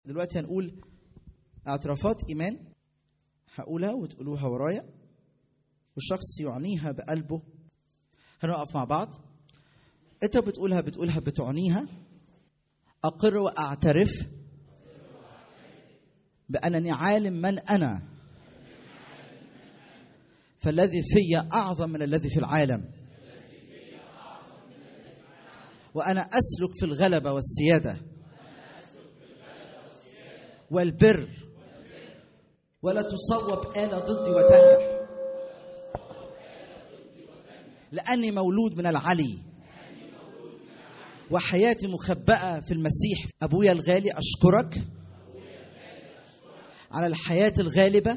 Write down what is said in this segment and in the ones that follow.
دلوقتي هنقول اعترافات ايمان هقولها وتقولوها ورايا والشخص يعنيها بقلبه هنقف مع بعض انت بتقولها بتقولها بتعنيها اقر واعترف بانني عالم من انا فالذي في اعظم من الذي في العالم وانا اسلك في الغلبه والسياده والبر ولا تصوب آلة ضدي وتنجح لأني مولود من العلي وحياتي مخبأة في المسيح أبويا الغالي أشكرك على الحياة الغالبة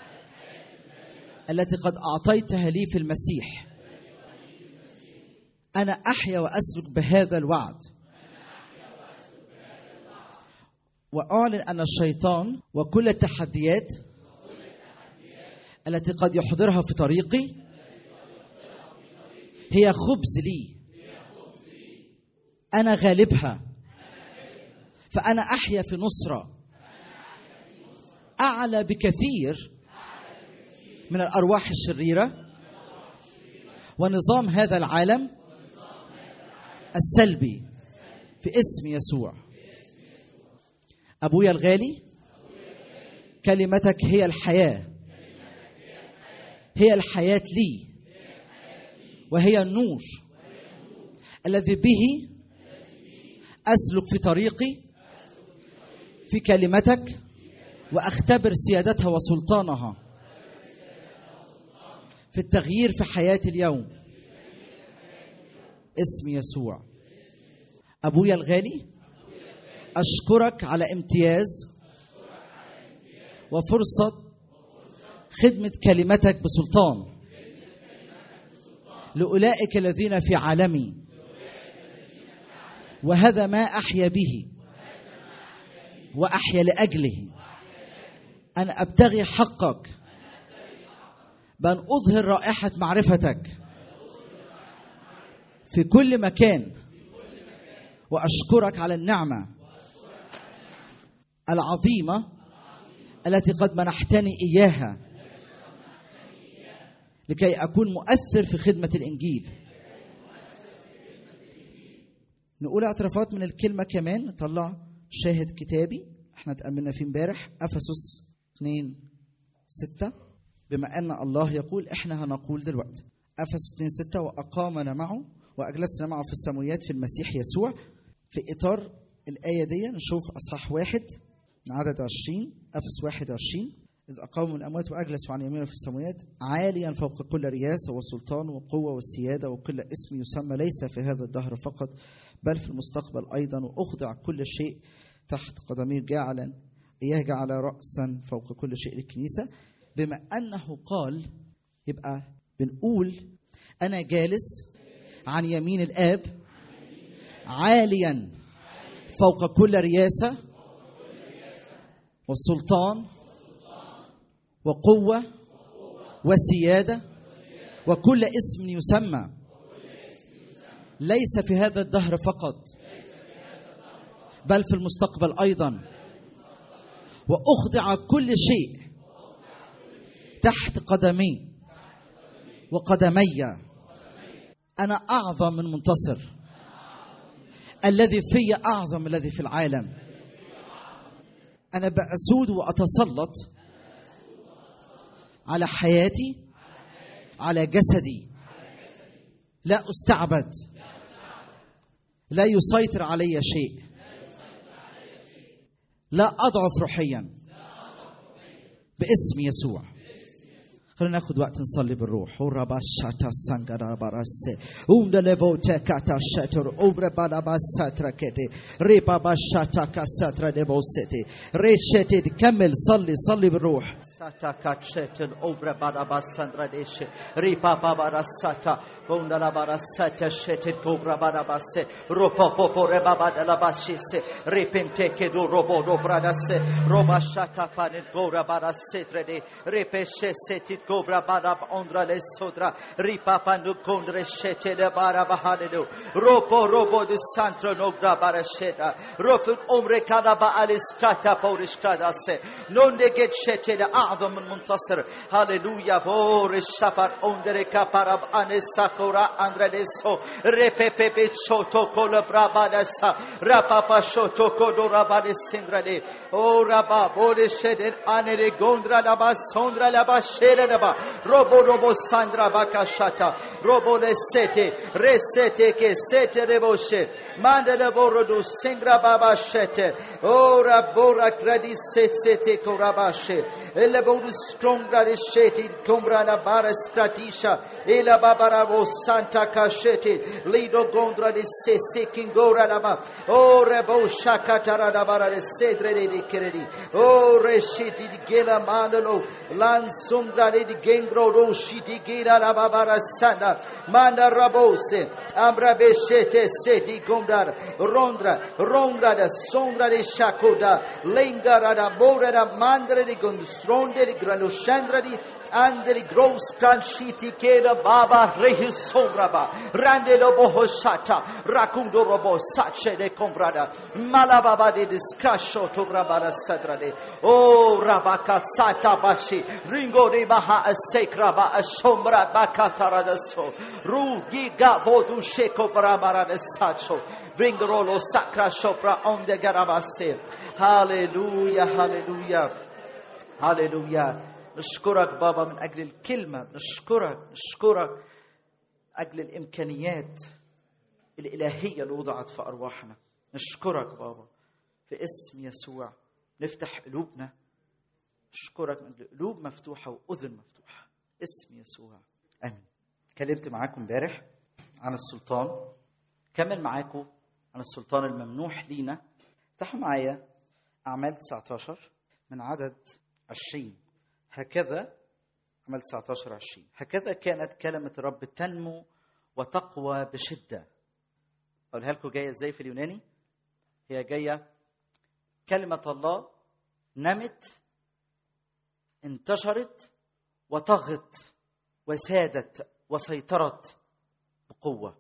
التي قد أعطيتها لي في المسيح أنا أحيا وأسلك بهذا الوعد واعلن ان الشيطان وكل التحديات التي قد يحضرها في طريقي هي خبز لي انا غالبها فانا احيا في نصره اعلى بكثير من الارواح الشريره ونظام هذا العالم السلبي في اسم يسوع أبويا الغالي كلمتك هي الحياة هي الحياة لي وهي النور الذي به أسلك في طريقي في كلمتك وأختبر سيادتها وسلطانها في التغيير في حياتي اليوم اسم يسوع أبويا الغالي أشكرك على امتياز وفرصة خدمة كلمتك بسلطان لأولئك الذين في عالمي وهذا ما أحيا به وأحيا لأجله أن أبتغي حقك بأن أظهر رائحة معرفتك في كل مكان وأشكرك على النعمة العظيمه التي قد منحتني اياها لكي اكون مؤثر في خدمه الانجيل نقول اعترافات من الكلمه كمان نطلع شاهد كتابي احنا اتاملنا فيه امبارح افسس 2 6 بما ان الله يقول احنا هنقول دلوقتي افسس 2 6 واقامنا معه واجلسنا معه في السماويات في المسيح يسوع في اطار الايه دي نشوف اصحاح واحد عدد 20 أفس 21 إذ أقام من الأموات وأجلس عن يمينه في السماوات عاليا فوق كل رياسة وسلطان وقوة والسيادة وكل اسم يسمى ليس في هذا الدهر فقط بل في المستقبل أيضا وأخضع كل شيء تحت قدميه جعلا إياه جعل رأسا فوق كل شيء للكنيسة بما أنه قال يبقى بنقول أنا جالس عن يمين الآب عاليا فوق كل رياسة والسلطان وقوة وسيادة وكل اسم يسمى ليس في هذا الدهر فقط بل في المستقبل أيضا وأخضع كل شيء تحت قدمي وقدمي أنا أعظم من منتصر الذي في أعظم من الذي في العالم أنا بأسود وأتسلط على حياتي على جسدي لا أستعبد لا يسيطر علي شيء لا أضعف روحيا باسم يسوع خلينا ناخد وقت نصلي بالروح وربا شاتا سانغارا باراسي اوم دليفو تكاتا شاتر اوبر بالا باساترا كتي ريبا باشاتا كاساترا ديبو سيتي ريشتي كمل صلي صلي بالروح ساتا كاتشتن اوبر بالا باساندرا ديشي ريبا بابا ساتا بوندلا بارا ساتا شتي كوبرا بالا باسي روبا بوبو ريبا بالا باشيسي ريبنتي كدو روبو دو براداسي روبا شاتا بانل غورا بارا سيترا دي ريبشي سيتي kovra bara ondra le sodra ripapa nu kondre shete le bara bahalilu ropo robo du santro nogra bara sheta rofut omre kada ba aliskata porishkada se non de get shete le a'ظم المنتصر هاليلويا بور الشفر ondere kaparab anesakora andredeso repepepe choto kol brabadasa rapapa shoto kodora badesingrale o raba bore sheden anere gondra laba sondra laba shere laba robo robo sandra bakashata robo le sete resete ke sete reboshe mandele borodu singra baba shete ora bora kredi sete korabashe ele bodu stronga de sheti kombra la bara stratisha ela babara vo santa kashete lido gondra de sese kingora lama o rebo shakatara da bara de sedre de di keredi o reshiti di gela mandalo lan sundra de di gengro ro shiti gira la babara sanda manda rabose ambra beshete seti gondar rondra rondra da sondra de shakoda lengara da bora da mandre di gondstronde di granoscendra di andeli gros kanshiti keda baba rehi sombraba rande lo boho shata rakundo robo sache de comprada malababa de discasho to brabara sadrade o rabaka sata bashi ringo de baha asekraba ashombra bakatara de so rugi gavodu sheko brabara de sacho Vingorolo sacra sopra onde garabase. Hallelujah, hallelujah, hallelujah. نشكرك بابا من اجل الكلمه نشكرك نشكرك اجل الامكانيات الالهيه اللي وضعت في ارواحنا نشكرك بابا في اسم يسوع نفتح قلوبنا نشكرك من أجل قلوب مفتوحه واذن مفتوحه اسم يسوع امين اتكلمت معاكم امبارح عن السلطان كمل معاكم عن السلطان الممنوح لينا افتحوا معايا اعمال 19 من عدد 20 هكذا عمل 19 20 هكذا كانت كلمة الرب تنمو وتقوى بشدة أقولها لكم جاية ازاي في اليوناني هي جاية كلمة الله نمت انتشرت وطغت وسادت وسيطرت بقوة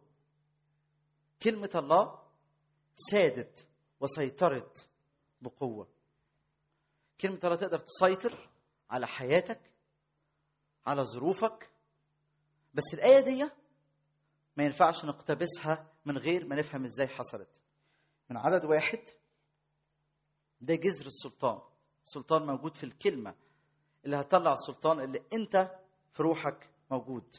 كلمة الله سادت وسيطرت بقوة كلمة الله تقدر تسيطر على حياتك على ظروفك بس الآية دي ما ينفعش نقتبسها من غير ما نفهم ازاي حصلت من عدد واحد ده جذر السلطان السلطان موجود في الكلمة اللي هتطلع السلطان اللي انت في روحك موجود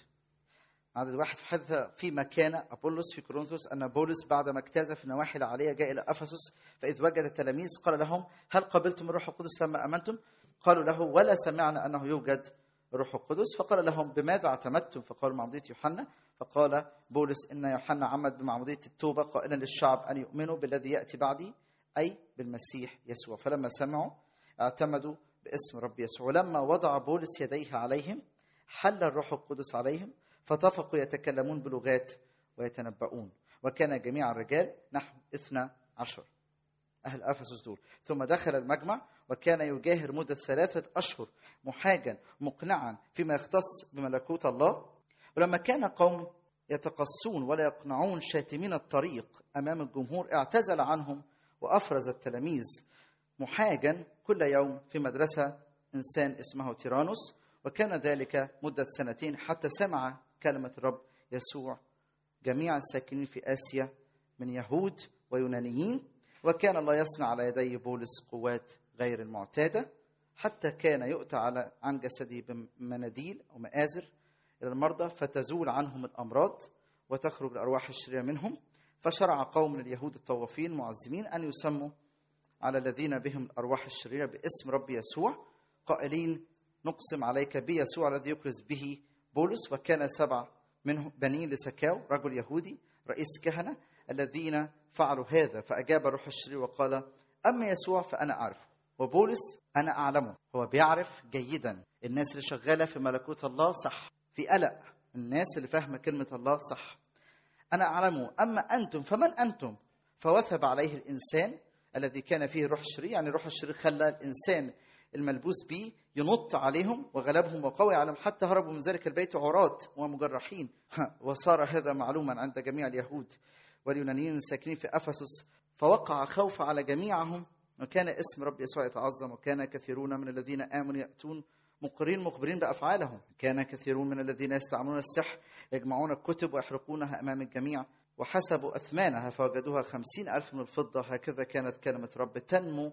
عدد واحد في حدث فيما كان أبولس في كورنثوس أن بولس بعدما اجتاز في النواحي العالية جاء إلى أفسس فإذ وجد التلاميذ قال لهم هل قبلتم الروح القدس لما أمنتم؟ قالوا له ولا سمعنا أنه يوجد الروح القدس فقال لهم بماذا اعتمدتم فقالوا معمودية يوحنا فقال بولس إن يوحنا عمد بمعمودية التوبة قائلا للشعب أن يؤمنوا بالذي يأتي بعدي أي بالمسيح يسوع فلما سمعوا اعتمدوا باسم رب يسوع ولما وضع بولس يديه عليهم حل الروح القدس عليهم فطفقوا يتكلمون بلغات ويتنبؤون وكان جميع الرجال نحو اثنى عشر أهل أفسس دول ثم دخل المجمع وكان يجاهر مدة ثلاثة أشهر محاجا مقنعا فيما يختص بملكوت الله ولما كان قوم يتقصون ولا يقنعون شاتمين الطريق أمام الجمهور اعتزل عنهم وأفرز التلاميذ محاجا كل يوم في مدرسة إنسان اسمه تيرانوس وكان ذلك مدة سنتين حتى سمع كلمة الرب يسوع جميع الساكنين في آسيا من يهود ويونانيين وكان الله يصنع على يدي بولس قوات غير المعتادة حتى كان يؤتى على عن جسده بمناديل أو مآزر إلى المرضى فتزول عنهم الأمراض وتخرج الأرواح الشريرة منهم فشرع قوم من اليهود الطوافين معزمين أن يسموا على الذين بهم الأرواح الشريرة باسم رب يسوع قائلين نقسم عليك بيسوع الذي يكرز به بولس وكان سبع منهم بنين لسكاو رجل يهودي رئيس كهنة الذين فعلوا هذا فأجاب الروح الشرير وقال أما يسوع فأنا أعرفه وبولس أنا أعلمه هو بيعرف جيدا الناس اللي شغالة في ملكوت الله صح في قلق الناس اللي فاهمة كلمة الله صح أنا أعلمه أما أنتم فمن أنتم فوثب عليه الإنسان الذي كان فيه روح الشرير يعني روح الشرير خلى الإنسان الملبوس به ينط عليهم وغلبهم وقوي عليهم حتى هربوا من ذلك البيت عراة ومجرحين ها، وصار هذا معلوما عند جميع اليهود واليونانيين الساكنين في افسس فوقع خوف على جميعهم وكان اسم رب يسوع يتعظم وكان كثيرون من الذين امنوا ياتون مقرين مخبرين بافعالهم كان كثيرون من الذين يستعملون السحر يجمعون الكتب ويحرقونها امام الجميع وحسبوا اثمانها فوجدوها خمسين الف من الفضه هكذا كانت كلمه رب تنمو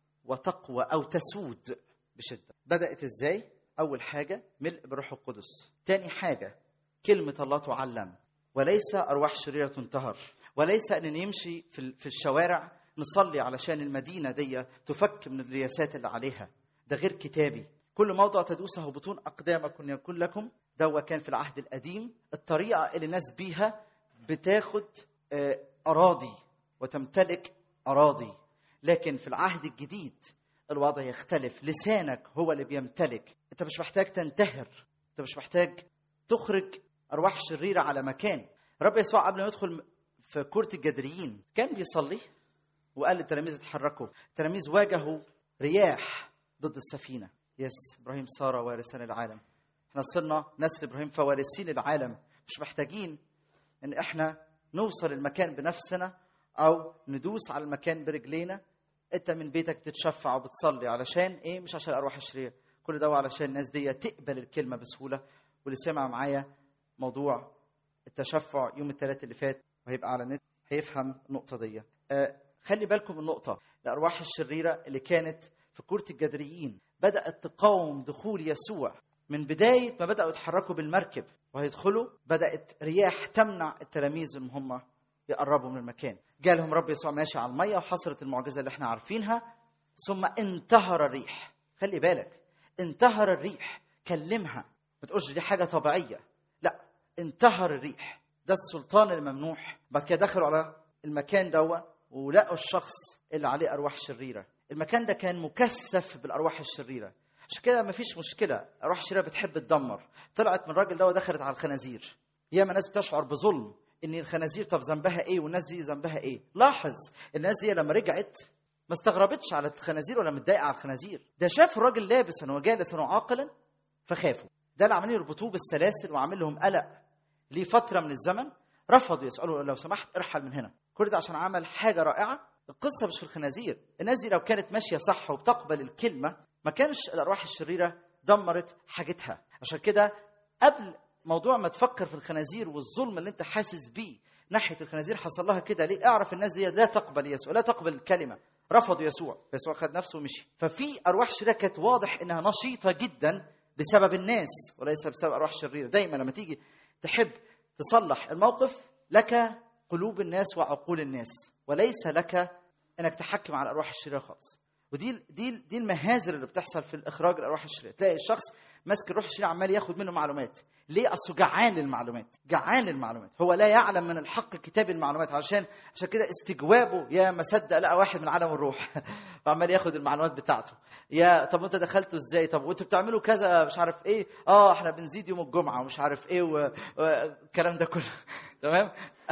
وتقوى او تسود بشده بدات ازاي اول حاجه ملء بالروح القدس تاني حاجه كلمه الله تعلم وليس ارواح شريره تنتهر وليس ان نمشي في ال- في الشوارع نصلي علشان المدينه دي تفك من الرياسات اللي عليها ده غير كتابي كل موضع تدوسه بطون اقدامكم يكون لكم ده كان في العهد القديم الطريقه اللي الناس بيها بتاخد آه، اراضي وتمتلك اراضي لكن في العهد الجديد الوضع يختلف لسانك هو اللي بيمتلك انت مش محتاج تنتهر انت مش محتاج تخرج ارواح شريره على مكان رب يسوع قبل ما يدخل في كورة الجدريين كان بيصلي وقال للتلاميذ اتحركوا التلاميذ واجهوا رياح ضد السفينة يس إبراهيم صار وارثا العالم احنا صرنا نسل إبراهيم فوارثين العالم مش محتاجين ان احنا نوصل المكان بنفسنا او ندوس على المكان برجلينا انت من بيتك بتتشفع وبتصلي علشان ايه مش عشان الارواح الشريره كل ده علشان الناس دي تقبل الكلمه بسهوله واللي سمع معايا موضوع التشفع يوم الثلاث اللي فات وهيبقى على النت هيفهم النقطه دي آه خلي بالكم من النقطه الارواح الشريره اللي كانت في كوره الجدريين بدات تقاوم دخول يسوع من بدايه ما بداوا يتحركوا بالمركب وهيدخلوا بدات رياح تمنع التلاميذ ان هم يقربوا من المكان جالهم رب يسوع ماشي على الميه وحصلت المعجزه اللي احنا عارفينها ثم انتهر الريح خلي بالك انتهر الريح كلمها ما تقولش دي حاجه طبيعيه لا انتهر الريح ده السلطان الممنوح بعد كده دخلوا على المكان دوا ولقوا الشخص اللي عليه ارواح شريره المكان ده كان مكثف بالارواح الشريره عشان كده مفيش مشكله ارواح الشريره بتحب تدمر طلعت من الراجل ده ودخلت على الخنازير ياما ناس بتشعر بظلم ان الخنازير طب ذنبها ايه والناس دي ذنبها ايه لاحظ الناس دي لما رجعت ما استغربتش على الخنازير ولا متضايقه على الخنازير ده شاف الراجل لابسا وجالسا وعاقلا فخافوا ده اللي عمالين يربطوه بالسلاسل وعامل لهم قلق لفتره من الزمن رفضوا يسالوا لو سمحت ارحل من هنا كل ده عشان عمل حاجه رائعه القصه مش في الخنازير الناس دي لو كانت ماشيه صح وبتقبل الكلمه ما كانش الارواح الشريره دمرت حاجتها عشان كده قبل موضوع ما تفكر في الخنازير والظلم اللي انت حاسس بيه ناحيه الخنازير حصل لها كده ليه اعرف الناس دي لا تقبل يسوع لا تقبل الكلمه رفضوا يسوع يسوع خد نفسه ومشي ففي ارواح شريره كانت واضح انها نشيطه جدا بسبب الناس وليس بسبب ارواح شريره دايما لما تيجي تحب تصلح الموقف لك قلوب الناس وعقول الناس وليس لك انك تحكم على الارواح الشريره خالص ودي دي دي المهازل اللي بتحصل في الاخراج الارواح الشريره تلاقي الشخص ماسك الروح الشريره عمال ياخد منه معلومات ليه اصله جعان للمعلومات جعان للمعلومات هو لا يعلم من الحق كتاب المعلومات عشان عشان كده استجوابه يا ما صدق لقى واحد من عالم الروح وعمال ياخد المعلومات بتاعته يا طب وانت دخلته ازاي طب وانتوا بتعملوا كذا مش عارف ايه اه احنا بنزيد يوم الجمعه ومش عارف ايه والكلام ده كله تمام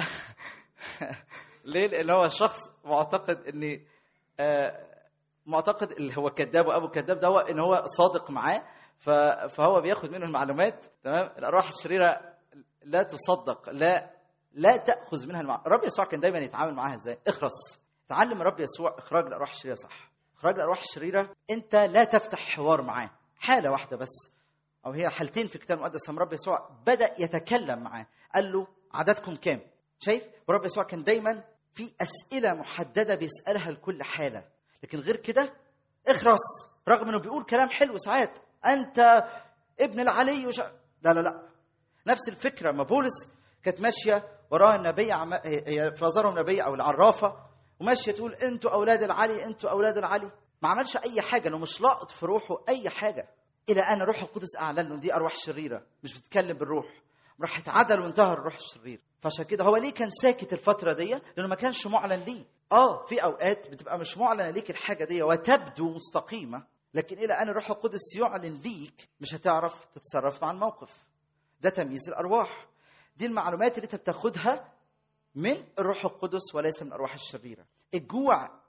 ليه لان هو شخص معتقد ان آه معتقد اللي هو كذاب وابو كذاب ده ان هو صادق معاه فهو بياخد منه المعلومات تمام الارواح الشريره لا تصدق لا لا تاخذ منها المعلومات الرب يسوع كان دايما يتعامل معاها ازاي اخرس تعلم الرب يسوع اخراج الارواح الشريره صح اخراج الارواح الشريره انت لا تفتح حوار معاه حاله واحده بس او هي حالتين في الكتاب المقدس لما الرب يسوع بدا يتكلم معاه قال له عددكم كام شايف ورب يسوع كان دايما في اسئله محدده بيسالها لكل حاله لكن غير كده اخرس رغم انه بيقول كلام حلو ساعات انت ابن العلي وش... لا لا لا نفس الفكره ما بولس كانت ماشيه وراها النبي عم... هي في نظرهم نبي او العرافه وماشيه تقول انتوا اولاد العلي انتوا اولاد العلي ما عملش اي حاجه لو مش لاقط في روحه اي حاجه الى ان الروح القدس اعلن له دي ارواح شريره مش بتتكلم بالروح راح اتعدل وانتهر الروح الشرير فعشان كده هو ليه كان ساكت الفتره دي لانه ما كانش معلن ليه اه في اوقات بتبقى مش معلنه ليك الحاجه دي وتبدو مستقيمه لكن الى ان الروح القدس يعلن ليك مش هتعرف تتصرف مع الموقف ده تمييز الارواح دي المعلومات اللي انت بتاخدها من الروح القدس وليس من الارواح الشريره الجوع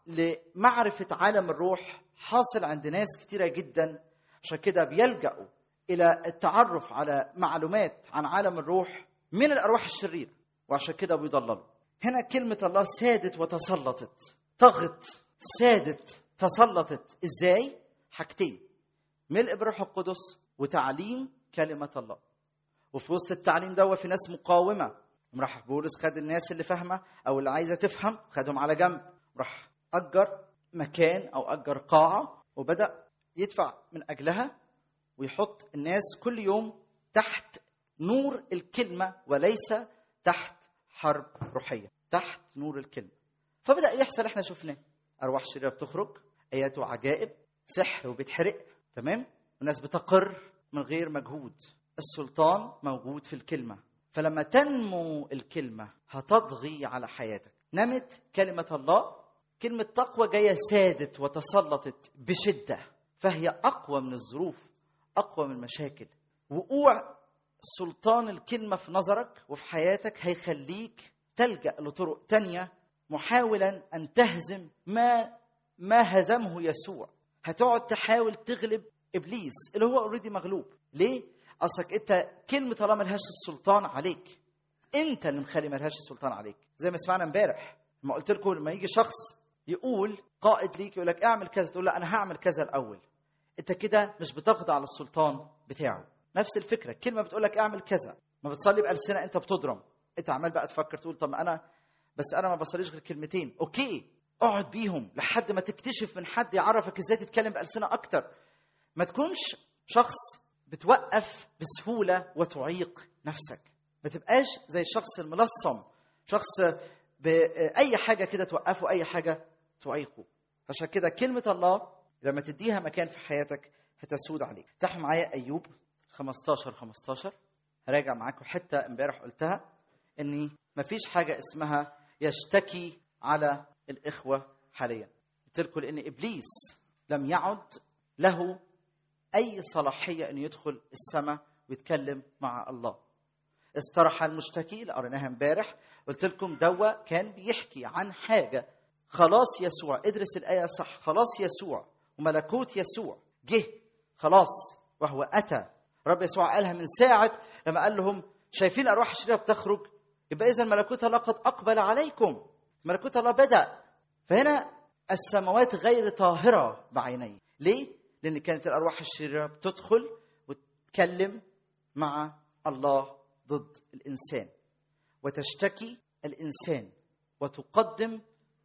لمعرفة عالم الروح حاصل عند ناس كتيرة جدا عشان كده بيلجأوا إلى التعرف على معلومات عن عالم الروح من الأرواح الشريرة وعشان كده بيضللوا هنا كلمة الله سادت وتسلطت طغت سادت تسلطت ازاي؟ حاجتين ملء بروح القدس وتعليم كلمة الله وفي وسط التعليم ده في ناس مقاومة راح بولس خد الناس اللي فاهمة أو اللي عايزة تفهم خدهم على جنب راح أجر مكان أو أجر قاعة وبدأ يدفع من أجلها ويحط الناس كل يوم تحت نور الكلمة وليس تحت حرب روحية تحت نور الكلمة فبدأ يحصل احنا شفناه أرواح شريرة بتخرج آيات وعجائب سحر وبيتحرق تمام والناس بتقر من غير مجهود السلطان موجود في الكلمة فلما تنمو الكلمة هتضغي على حياتك نمت كلمة الله كلمة تقوى جاية سادت وتسلطت بشدة فهي أقوى من الظروف أقوى من المشاكل وقوع سلطان الكلمة في نظرك وفي حياتك هيخليك تلجأ لطرق تانية محاولا أن تهزم ما ما هزمه يسوع هتقعد تحاول تغلب إبليس اللي هو اوريدي مغلوب ليه؟ أصلك أنت كلمة الله ملهاش السلطان عليك أنت اللي مخلي ملهاش السلطان عليك زي ما سمعنا امبارح لما قلت لكم لما يجي شخص يقول قائد ليك يقول لك اعمل كذا تقول لا انا هعمل كذا الاول انت كده مش بتخضع للسلطان بتاعه نفس الفكره الكلمه بتقول لك اعمل كذا ما بتصلي بالسنه انت بتضرم انت عمال بقى تفكر تقول طب ما انا بس انا ما بصليش غير كلمتين اوكي اقعد بيهم لحد ما تكتشف من حد يعرفك ازاي تتكلم بالسنه اكتر ما تكونش شخص بتوقف بسهوله وتعيق نفسك ما تبقاش زي الشخص الملصم شخص باي حاجه كده توقفه اي حاجه تعيقه عشان كده كلمه الله لما تديها مكان في حياتك هتسود عليك افتحوا معايا ايوب 15 15 هراجع معاكم حته امبارح قلتها اني مفيش حاجه اسمها يشتكي على الاخوه حاليا قلت لكم لان ابليس لم يعد له اي صلاحيه انه يدخل السماء ويتكلم مع الله استرح المشتكي اللي قريناها امبارح قلت لكم دوا كان بيحكي عن حاجه خلاص يسوع ادرس الايه صح خلاص يسوع وملكوت يسوع جه خلاص وهو اتى رب يسوع قالها من ساعه لما قال لهم شايفين الارواح الشريره بتخرج يبقى اذا ملكوت الله قد اقبل عليكم ملكوت الله بدا فهنا السماوات غير طاهره بعيني ليه لان كانت الارواح الشريره بتدخل وتتكلم مع الله ضد الانسان وتشتكي الانسان وتقدم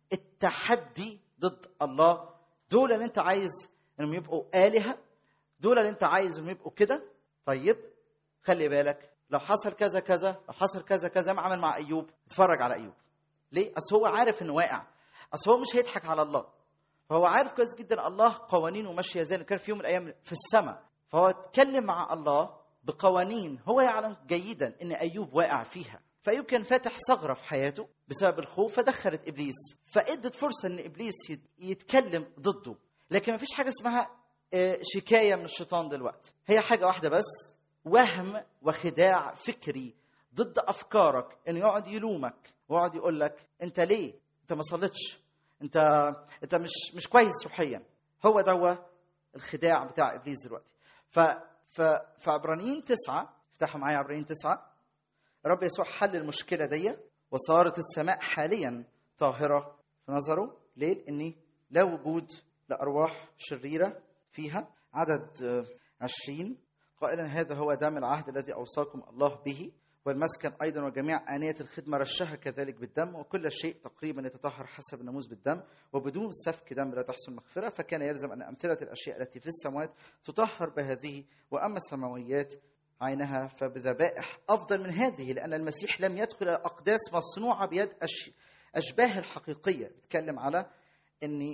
التحدي ضد الله دول اللي انت عايز انهم يبقوا الهه دول اللي انت عايز انهم يبقوا كده طيب خلي بالك لو حصل كذا كذا لو حصل كذا كذا ما عمل مع ايوب اتفرج على ايوب ليه اصل هو عارف انه واقع اصل هو مش هيضحك على الله فهو عارف كويس جدا الله قوانينه ماشيه زي كان في يوم من الايام في السماء فهو اتكلم مع الله بقوانين هو يعلم جيدا ان ايوب واقع فيها فايوب كان فاتح ثغره في حياته بسبب الخوف فدخلت ابليس فادت فرصه ان ابليس يتكلم ضده لكن ما فيش حاجه اسمها شكايه من الشيطان دلوقتي هي حاجه واحده بس وهم وخداع فكري ضد افكارك انه يقعد يلومك ويقعد يقول لك انت ليه انت ما صليتش انت انت مش مش كويس روحيا هو ده الخداع بتاع ابليس دلوقتي ف ف فعبرانيين تسعة افتحوا معايا عبرانيين تسعة رب يسوع حل المشكلة دي وصارت السماء حاليا طاهرة في نظره ليه؟ لأن لا وجود لأرواح شريرة فيها عدد عشرين قائلا هذا هو دم العهد الذي أوصاكم الله به والمسكن أيضا وجميع آنية الخدمة رشها كذلك بالدم وكل شيء تقريبا يتطهر حسب الناموس بالدم وبدون سفك دم لا تحصل مغفرة فكان يلزم أن أمثلة الأشياء التي في السماوات تطهر بهذه وأما السماويات عينها فبذبائح أفضل من هذه لأن المسيح لم يدخل إلى أقداس مصنوعة بيد أشباه الحقيقية بيتكلم على أن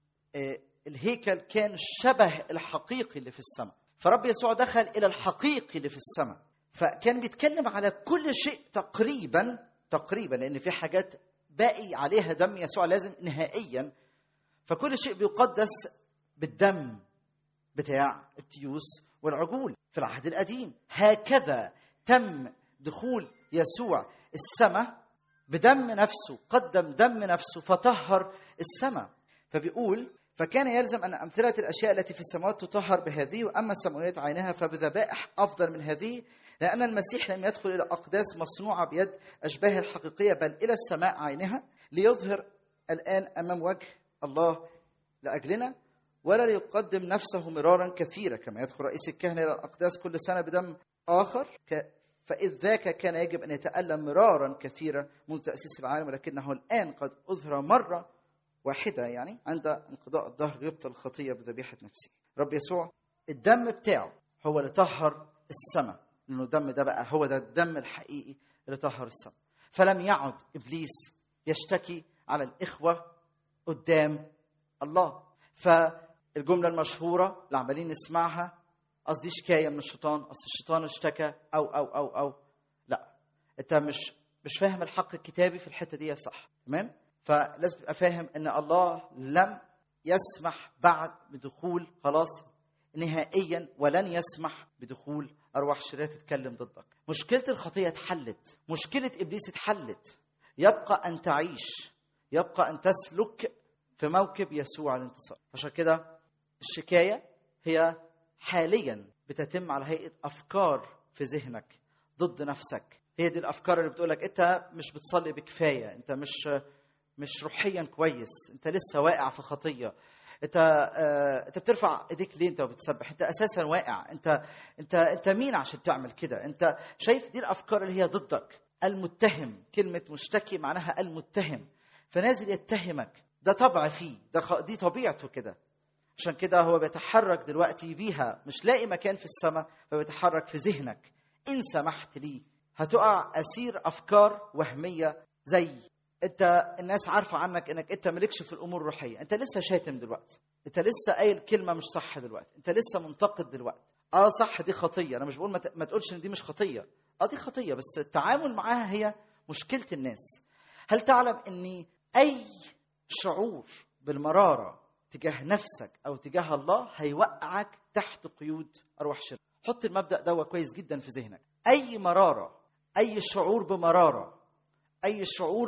الهيكل كان الشبه الحقيقي اللي في السماء فرب يسوع دخل إلى الحقيقي اللي في السماء فكان بيتكلم على كل شيء تقريبا تقريبا لان في حاجات باقي عليها دم يسوع لازم نهائيا فكل شيء بيقدس بالدم بتاع التيوس والعجول في العهد القديم هكذا تم دخول يسوع السماء بدم نفسه قدم دم نفسه فطهر السماء فبيقول فكان يلزم ان امثله الاشياء التي في السماوات تطهر بهذه واما السماويات عينها فبذبائح افضل من هذه لان المسيح لم يدخل الى اقداس مصنوعه بيد اشباه الحقيقيه بل الى السماء عينها ليظهر الان امام وجه الله لاجلنا ولا ليقدم نفسه مرارا كثيرا كما يدخل رئيس الكهنه الى الاقداس كل سنه بدم اخر ك- فإذ ذاك كان يجب أن يتألم مرارا كثيرا منذ تأسيس العالم ولكنه الآن قد أظهر مرة واحدة يعني عند انقضاء الظهر يبطل الخطية بذبيحة نفسه رب يسوع الدم بتاعه هو اللي طهر السماء لأنه الدم ده بقى هو ده الدم الحقيقي اللي طهر السماء فلم يعد إبليس يشتكي على الإخوة قدام الله فالجملة المشهورة اللي عمالين نسمعها قصدي شكاية من الشيطان أصل الشيطان اشتكى أو أو أو أو لا أنت مش مش فاهم الحق الكتابي في الحتة دي صح تمام فلازم تبقى فاهم ان الله لم يسمح بعد بدخول خلاص نهائيا ولن يسمح بدخول ارواح شريره تتكلم ضدك مشكله الخطيه اتحلت مشكله ابليس اتحلت يبقى ان تعيش يبقى ان تسلك في موكب يسوع الانتصار عشان كده الشكايه هي حاليا بتتم على هيئه افكار في ذهنك ضد نفسك هي دي الافكار اللي بتقولك انت مش بتصلي بكفايه انت مش مش روحيا كويس انت لسه واقع في خطيه انت آه، انت بترفع ايديك ليه انت وبتسبح انت اساسا واقع انت انت انت مين عشان تعمل كده انت شايف دي الافكار اللي هي ضدك المتهم كلمه مشتكي معناها المتهم فنازل يتهمك ده طبع فيه ده خ... دي طبيعته كده عشان كده هو بيتحرك دلوقتي بيها مش لاقي مكان في السماء فبيتحرك في ذهنك ان سمحت ليه هتقع اسير افكار وهميه زي انت الناس عارفه عنك انك انت مالكش في الامور الروحيه انت لسه شاتم دلوقتي انت لسه قايل كلمه مش صح دلوقتي انت لسه منتقد دلوقتي اه صح دي خطيه انا مش بقول ما ت- ما تقولش ان دي مش خطيه اه دي خطيه بس التعامل معاها هي مشكله الناس هل تعلم ان اي شعور بالمراره تجاه نفسك او تجاه الله هيوقعك تحت قيود ارواح شر حط المبدا ده كويس جدا في ذهنك اي مراره اي شعور بمراره اي شعور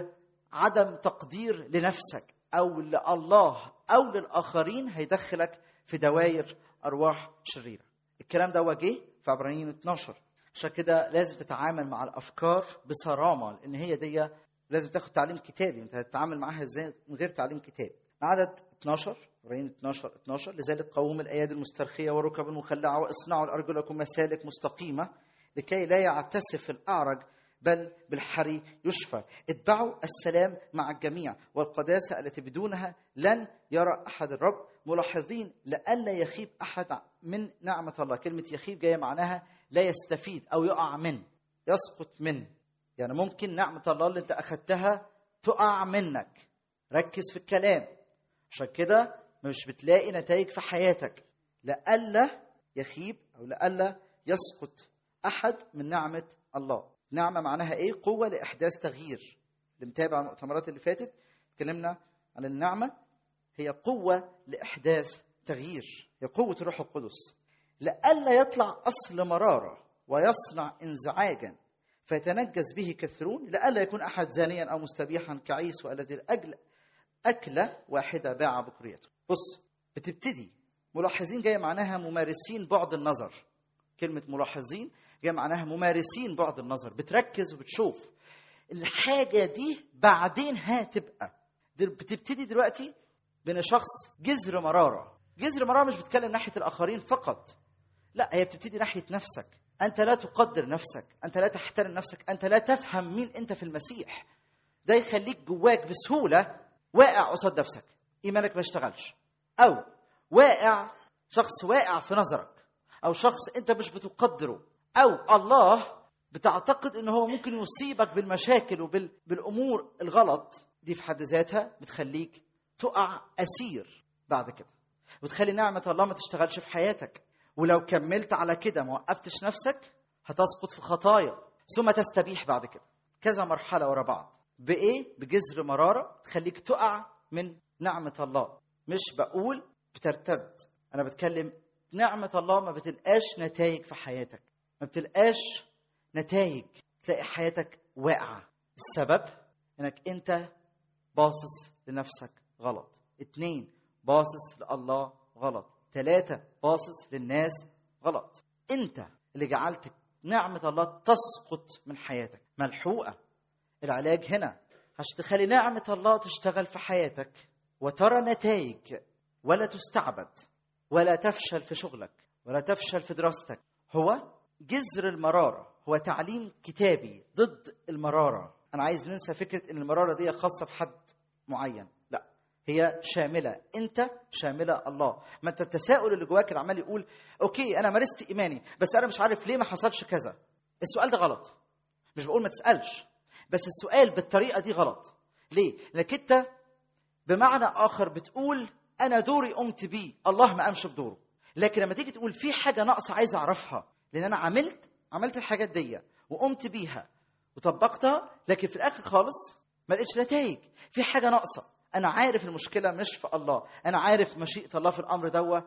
بعدم تقدير لنفسك او لله او للاخرين هيدخلك في دوائر ارواح شريره الكلام ده جه في عبرانيين 12 عشان كده لازم تتعامل مع الافكار بصرامه لان هي دي لازم تاخد تعليم كتابي انت هتتعامل معاها ازاي من غير تعليم كتابي عدد 12 عبرانيين 12 12 لذلك قوموا الايادي المسترخيه والركب المخلعه واصنعوا لارجلكم مسالك مستقيمه لكي لا يعتسف الاعرج بل بالحري يشفى اتبعوا السلام مع الجميع والقداسة التي بدونها لن يرى أحد الرب ملاحظين لئلا يخيب أحد من نعمة الله كلمة يخيب جاية معناها لا يستفيد أو يقع من يسقط من يعني ممكن نعمة الله اللي أنت أخدتها تقع منك ركز في الكلام عشان كده مش بتلاقي نتائج في حياتك لئلا يخيب أو لئلا يسقط أحد من نعمة الله نعمة معناها إيه؟ قوة لإحداث تغيير اللي متابع المؤتمرات اللي فاتت اتكلمنا عن النعمة هي قوة لإحداث تغيير هي قوة الروح القدس لئلا يطلع أصل مرارة ويصنع انزعاجا فيتنجس به كثيرون لئلا يكون أحد زانيا أو مستبيحا كعيس والذي لأجل أكلة واحدة باع بكريته بص بتبتدي ملاحظين جاية معناها ممارسين بعد النظر كلمة ملاحظين جاية معناها ممارسين بعد النظر بتركز وبتشوف الحاجة دي بعدين هتبقى دل- بتبتدي دلوقتي بين شخص جذر مرارة جذر مرارة مش بتكلم ناحية الآخرين فقط لا هي بتبتدي ناحية نفسك أنت لا تقدر نفسك أنت لا تحترم نفسك أنت لا تفهم مين أنت في المسيح ده يخليك جواك بسهولة واقع قصاد نفسك إيمانك ما يشتغلش أو واقع شخص واقع في نظرك أو شخص أنت مش بتقدره أو الله بتعتقد ان هو ممكن يصيبك بالمشاكل وبالامور الغلط دي في حد ذاتها بتخليك تقع اسير بعد كده وتخلي نعمه الله ما تشتغلش في حياتك ولو كملت على كده ما وقفتش نفسك هتسقط في خطايا ثم تستبيح بعد كده كذا مرحله ورا بعض بايه بجذر مراره تخليك تقع من نعمه الله مش بقول بترتد انا بتكلم نعمه الله ما بتلقاش نتائج في حياتك ما بتلقاش نتائج تلاقي حياتك واقعه السبب انك انت باصص لنفسك غلط اتنين باصص لله غلط ثلاثة باصص للناس غلط انت اللي جعلت نعمة الله تسقط من حياتك ملحوقة العلاج هنا عشان تخلي نعمة الله تشتغل في حياتك وترى نتائج ولا تستعبد ولا تفشل في شغلك ولا تفشل في دراستك هو جذر المرارة هو تعليم كتابي ضد المرارة أنا عايز ننسى فكرة إن المرارة دي خاصة بحد معين لا هي شاملة أنت شاملة الله ما أنت التساؤل اللي جواك اللي عمال يقول أوكي أنا مارست إيماني بس أنا مش عارف ليه ما حصلش كذا السؤال ده غلط مش بقول ما تسألش بس السؤال بالطريقة دي غلط ليه؟ لأنك أنت بمعنى آخر بتقول أنا دوري قمت بيه الله ما قامش بدوره لكن لما تيجي تقول في حاجة ناقصة عايز أعرفها لأن أنا عملت عملت الحاجات دي وقمت بيها وطبقتها لكن في الآخر خالص ما لقيتش نتائج في حاجة ناقصة أنا عارف المشكلة مش في الله أنا عارف مشيئة الله في الأمر دوا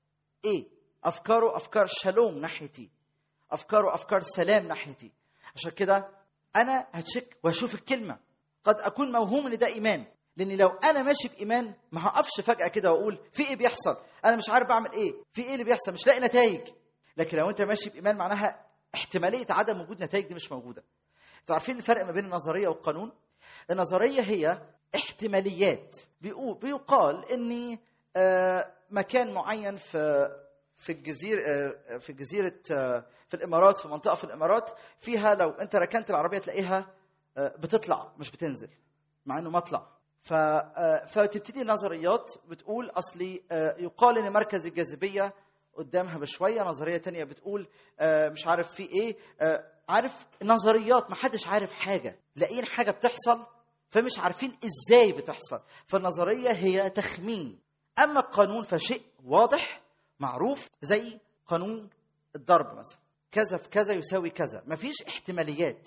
إيه أفكاره أفكار شالوم ناحيتي أفكاره أفكار سلام ناحيتي عشان كده أنا هتشك وهشوف الكلمة قد أكون موهوم إن ده إيمان لأن لو أنا ماشي بإيمان ما هقفش فجأة كده وأقول في إيه بيحصل أنا مش عارف بعمل إيه في إيه اللي بيحصل مش لاقي نتائج لكن لو أنت ماشي بإيمان معناها احتمالية عدم وجود نتائج دي مش موجودة انتوا عارفين الفرق ما بين النظرية والقانون النظرية هي احتماليات بيقول بيقال ان آه، مكان معين في في الجزيرة آه، في جزيرة آه، في الإمارات في منطقة في الإمارات فيها لو أنت ركنت العربية تلاقيها آه، بتطلع مش بتنزل مع إنه مطلع ف آه، فتبتدي نظريات بتقول أصلي آه، يقال إن مركز الجاذبية قدامها بشوية نظرية تانية بتقول آه، مش عارف في إيه آه، عارف نظريات محدش عارف حاجة لاقيين حاجة بتحصل فمش عارفين ازاي بتحصل فالنظرية هي تخمين أما القانون فشيء واضح معروف زي قانون الضرب مثلا كذا في كذا يساوي كذا مفيش احتماليات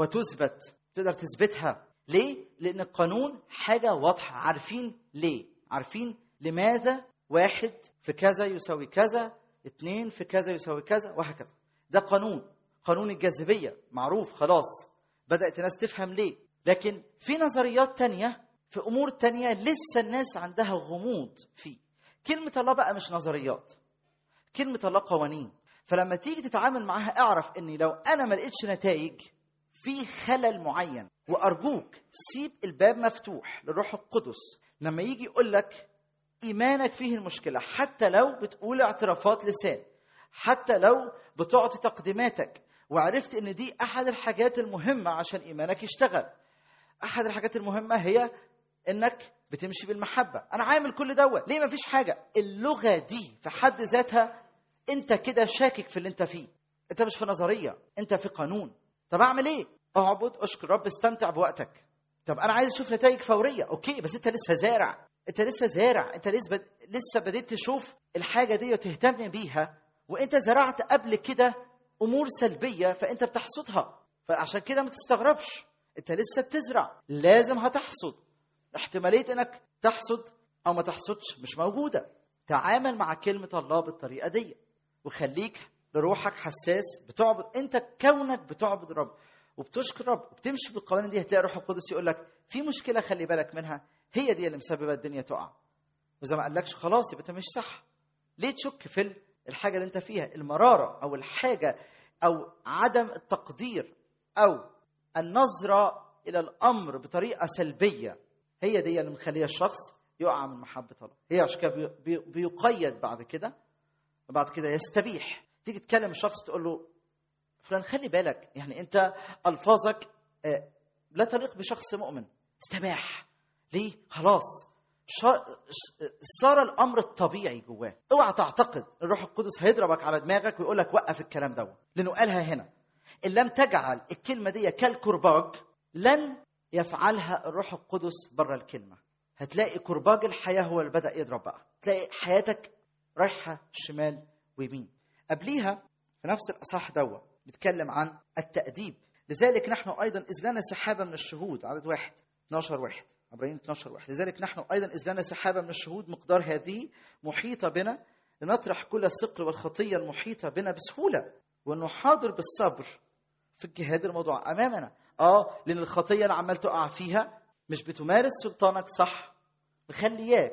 وتثبت تقدر تثبتها ليه؟ لأن القانون حاجة واضحة عارفين ليه عارفين لماذا واحد في كذا يساوي كذا اتنين في كذا يساوي كذا وهكذا ده قانون قانون الجاذبية معروف خلاص بدأت الناس تفهم ليه لكن في نظريات تانية في أمور تانية لسه الناس عندها غموض فيه كلمة الله بقى مش نظريات كلمة الله قوانين فلما تيجي تتعامل معاها اعرف اني لو انا ما لقيتش نتائج في خلل معين وارجوك سيب الباب مفتوح للروح القدس لما يجي يقول لك ايمانك فيه المشكله حتى لو بتقول اعترافات لسان حتى لو بتعطي تقديماتك وعرفت ان دي احد الحاجات المهمه عشان ايمانك يشتغل احد الحاجات المهمه هي انك بتمشي بالمحبه انا عامل كل دوت ليه ما فيش حاجه اللغه دي في حد ذاتها انت كده شاكك في اللي انت فيه انت مش في نظريه انت في قانون طب اعمل ايه اعبد اشكر رب استمتع بوقتك طب انا عايز اشوف نتائج فوريه اوكي بس انت لسه زارع انت لسه زارع انت لسه بد... لسه بديت تشوف الحاجه دي وتهتم بيها وانت زرعت قبل كده امور سلبيه فانت بتحصدها فعشان كده ما تستغربش انت لسه بتزرع لازم هتحصد احتماليه انك تحصد او ما تحصدش مش موجوده تعامل مع كلمه الله بالطريقه دي وخليك لروحك حساس بتعبد انت كونك بتعبد الرب وبتشكر رب وبتمشي بالقوانين دي هتلاقي الروح القدس يقول لك في مشكله خلي بالك منها هي دي اللي مسببه الدنيا تقع واذا ما قالكش خلاص يبقى انت مش صح ليه تشك في الحاجه اللي انت فيها المراره او الحاجه او عدم التقدير او النظره الى الامر بطريقه سلبيه هي دي اللي مخليه الشخص يقع من محبه الله هي عشان كده بي- بي- بيقيد بعد كده وبعد كده يستبيح تيجي تكلم الشخص تقول له فلان خلي بالك يعني انت الفاظك آه، لا تليق بشخص مؤمن استباح ليه خلاص شا- ش- صار الامر الطبيعي جواه اوعى تعتقد الروح القدس هيضربك على دماغك ويقول لك وقف الكلام ده لانه قالها هنا ان لم تجعل الكلمه دي كالكرباج لن يفعلها الروح القدس بره الكلمه هتلاقي كرباج الحياه هو اللي بدا يضرب بقى تلاقي حياتك رايحه شمال ويمين قبليها في نفس الاصحاح دوا بيتكلم عن التاديب لذلك نحن ايضا اذ لنا سحابه من الشهود عدد واحد 12 واحد عبرين 12 واحد لذلك نحن ايضا اذ لنا سحابه من الشهود مقدار هذه محيطه بنا لنطرح كل الثقل والخطيه المحيطه بنا بسهوله وانه حاضر بالصبر في الجهاد الموضوع امامنا اه لان الخطيه اللي عمال تقع فيها مش بتمارس سلطانك صح مخلياك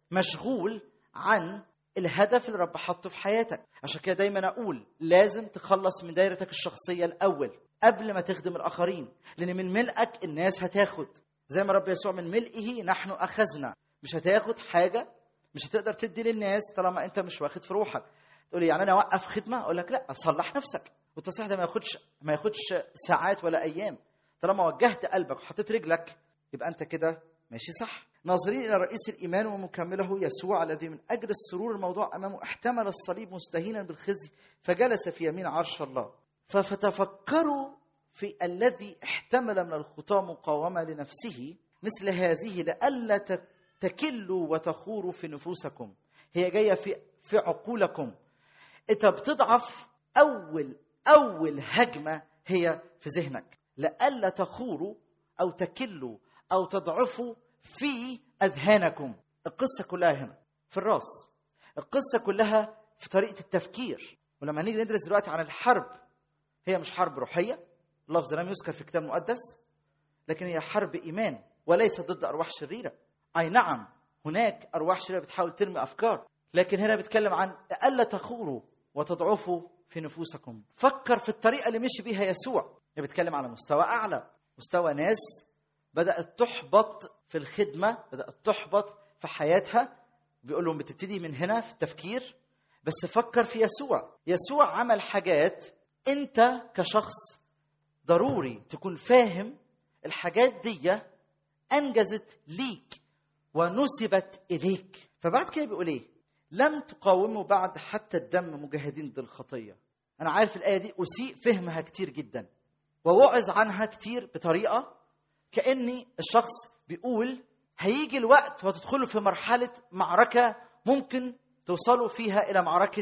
مشغول عن الهدف اللي رب حطه في حياتك عشان كده دايما اقول لازم تخلص من دايرتك الشخصيه الاول قبل ما تخدم الاخرين لان من ملئك الناس هتاخد زي ما رب يسوع من ملئه نحن اخذنا مش هتاخد حاجه مش هتقدر تدي للناس طالما انت مش واخد في روحك تقول لي يعني انا اوقف خدمه اقول لك لا صلح نفسك والتصحيح ده ما ياخدش ما ياخدش ساعات ولا ايام طالما وجهت قلبك وحطيت رجلك يبقى انت كده ماشي صح ناظرين الى رئيس الايمان ومكمله يسوع الذي من اجل السرور الموضوع امامه احتمل الصليب مستهينا بالخزي فجلس في يمين عرش الله ففتفكروا في الذي احتمل من الخطاه مقاومه لنفسه مثل هذه لئلا ت- تكلوا وتخوروا في نفوسكم هي جايه في في عقولكم انت بتضعف اول اول هجمه هي في ذهنك لئلا تخوروا او تكلوا او تضعفوا في اذهانكم القصه كلها هنا في الراس القصه كلها في طريقه التفكير ولما نيجي ندرس دلوقتي عن الحرب هي مش حرب روحيه اللفظ لم يذكر في الكتاب المقدس لكن هي حرب ايمان وليس ضد ارواح شريره اي نعم هناك ارواح شريره بتحاول ترمي افكار لكن هنا بيتكلم عن الا تخوروا وتضعفوا في نفوسكم فكر في الطريقه اللي مشي بيها يسوع هي بيتكلم على مستوى اعلى مستوى ناس بدات تحبط في الخدمه بدات تحبط في حياتها بيقول لهم بتبتدي من هنا في التفكير بس فكر في يسوع يسوع عمل حاجات انت كشخص ضروري تكون فاهم الحاجات دي انجزت ليك ونسبت اليك فبعد كده بيقول ايه لم تقاوموا بعد حتى الدم مجاهدين ضد الخطيه انا عارف الايه دي اسيء فهمها كتير جدا ووعظ عنها كتير بطريقه كاني الشخص بيقول هيجي الوقت وتدخلوا في مرحله معركه ممكن توصلوا فيها الى معركه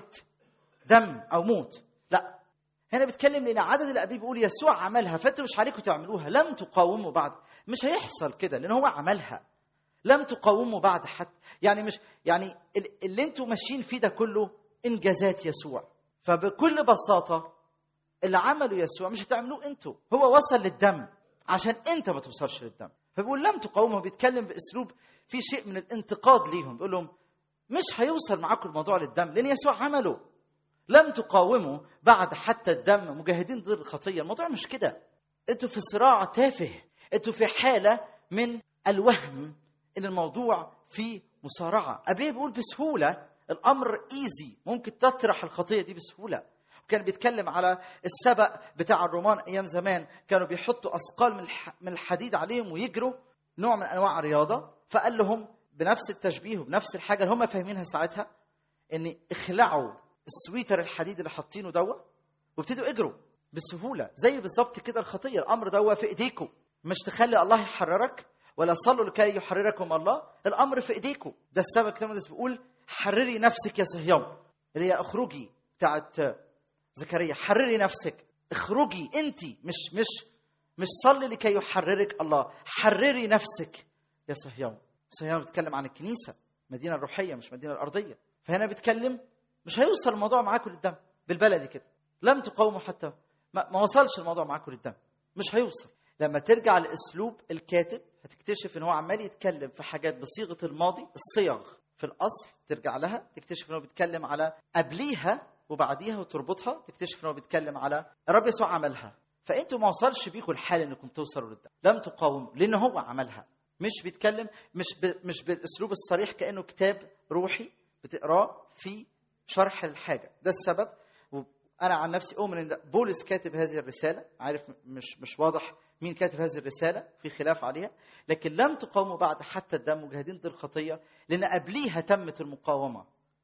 دم او موت لا هنا بيتكلم لان عدد الابي بيقول يسوع عملها فانتوا مش عليكم تعملوها لم تقاوموا بعد مش هيحصل كده لان هو عملها لم تقاوموا بعد حتى يعني مش يعني ال- اللي انتوا ماشيين فيه ده كله انجازات يسوع فبكل بساطه اللي عمله يسوع مش هتعملوه انتوا هو وصل للدم عشان انت ما توصلش للدم فبيقول لم تقاوموا بيتكلم باسلوب في شيء من الانتقاد ليهم بيقول لهم مش هيوصل معاكم الموضوع للدم لان يسوع عمله لم تقاوموا بعد حتى الدم مجاهدين ضد الخطيه الموضوع مش كده انتوا في صراع تافه انتوا في حاله من الوهم ان الموضوع في مصارعه قبليه بيقول بسهوله الامر ايزي ممكن تطرح الخطيه دي بسهوله وكان بيتكلم على السبق بتاع الرومان ايام زمان كانوا بيحطوا اثقال من الح- من الحديد عليهم ويجروا نوع من انواع الرياضه فقال لهم بنفس التشبيه وبنفس الحاجه اللي هم فاهمينها ساعتها ان اخلعوا السويتر الحديد اللي حاطينه دوا وابتدوا اجروا بسهوله زي بالظبط كده الخطيه الامر دوا في ايديكم مش تخلي الله يحررك ولا صلوا لكي يحرركم الله الامر في ايديكم ده السبب الكتاب المقدس بيقول حرري نفسك يا صهيون اللي هي اخرجي بتاعت زكريا حرري نفسك اخرجي انت مش مش مش صلي لكي يحررك الله حرري نفسك يا صهيون صهيون بيتكلم عن الكنيسه المدينه الروحيه مش المدينه الارضيه فهنا بيتكلم مش هيوصل الموضوع معاكم للدم بالبلدي كده لم تقاوموا حتى ما, ما وصلش الموضوع معاكم للدم مش هيوصل لما ترجع لاسلوب الكاتب هتكتشف ان هو عمال يتكلم في حاجات بصيغه الماضي الصيغ في الاصل ترجع لها تكتشف ان هو بيتكلم على قبليها وبعديها وتربطها تكتشف ان هو بيتكلم على الرب يسوع عملها فانتوا ما وصلش بيكم الحال انكم توصلوا للدم لم تقاوموا لان هو عملها مش بيتكلم مش ب... مش بالاسلوب الصريح كانه كتاب روحي بتقراه في شرح الحاجه ده السبب وانا عن نفسي اؤمن ان بولس كاتب هذه الرساله عارف مش مش واضح مين كاتب هذه الرساله في خلاف عليها لكن لم تقاوموا بعد حتى الدم مجاهدين ضد الخطيه لان قبليها تمت المقاومه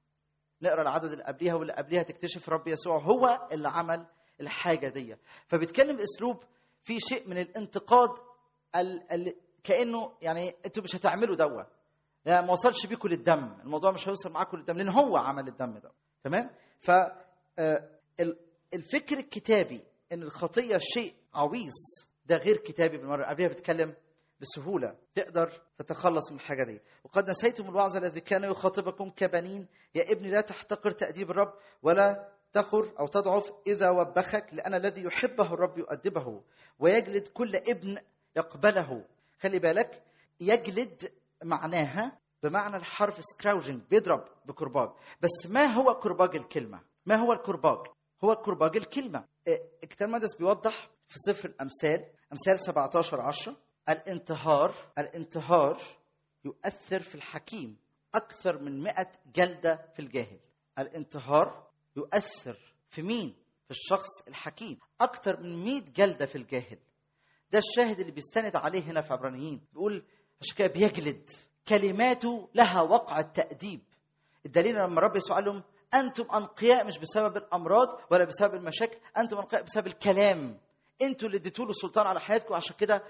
نقرا العدد اللي قبليها واللي قبليها تكتشف رب يسوع هو اللي عمل الحاجه دي فبيتكلم باسلوب في شيء من الانتقاد ال... ال... كانه يعني انتوا مش هتعملوا دوا يعني ما وصلش بيكم للدم الموضوع مش هيوصل معاكم للدم لان هو عمل الدم ده تمام ف آه، ال- الفكر الكتابي ان الخطيه شيء عويص ده غير كتابي بالمره قبلها بيتكلم بسهوله تقدر تتخلص من الحاجه دي وقد نسيتم الوعظ الذي كان يخاطبكم كبنين يا ابني لا تحتقر تاديب الرب ولا تخر او تضعف اذا وبخك لان الذي يحبه الرب يؤدبه ويجلد كل ابن يقبله خلي بالك يجلد معناها بمعنى الحرف سكراوجنج بيضرب بكرباج بس ما هو كرباج الكلمه ما هو الكرباج هو كرباج الكلمه إيه، الكتاب المقدس بيوضح في سفر الامثال امثال 17 10 الانتهار الانتهار يؤثر في الحكيم اكثر من 100 جلده في الجاهل الانتهار يؤثر في مين في الشخص الحكيم اكثر من 100 جلده في الجاهل ده الشاهد اللي بيستند عليه هنا في عبرانيين بيقول عشان كده بيجلد كلماته لها وقع التأديب الدليل لما الرب يسوع قال لهم انتم انقياء مش بسبب الامراض ولا بسبب المشاكل انتم انقياء بسبب الكلام انتوا اللي اديتوا له سلطان على حياتكم عشان كده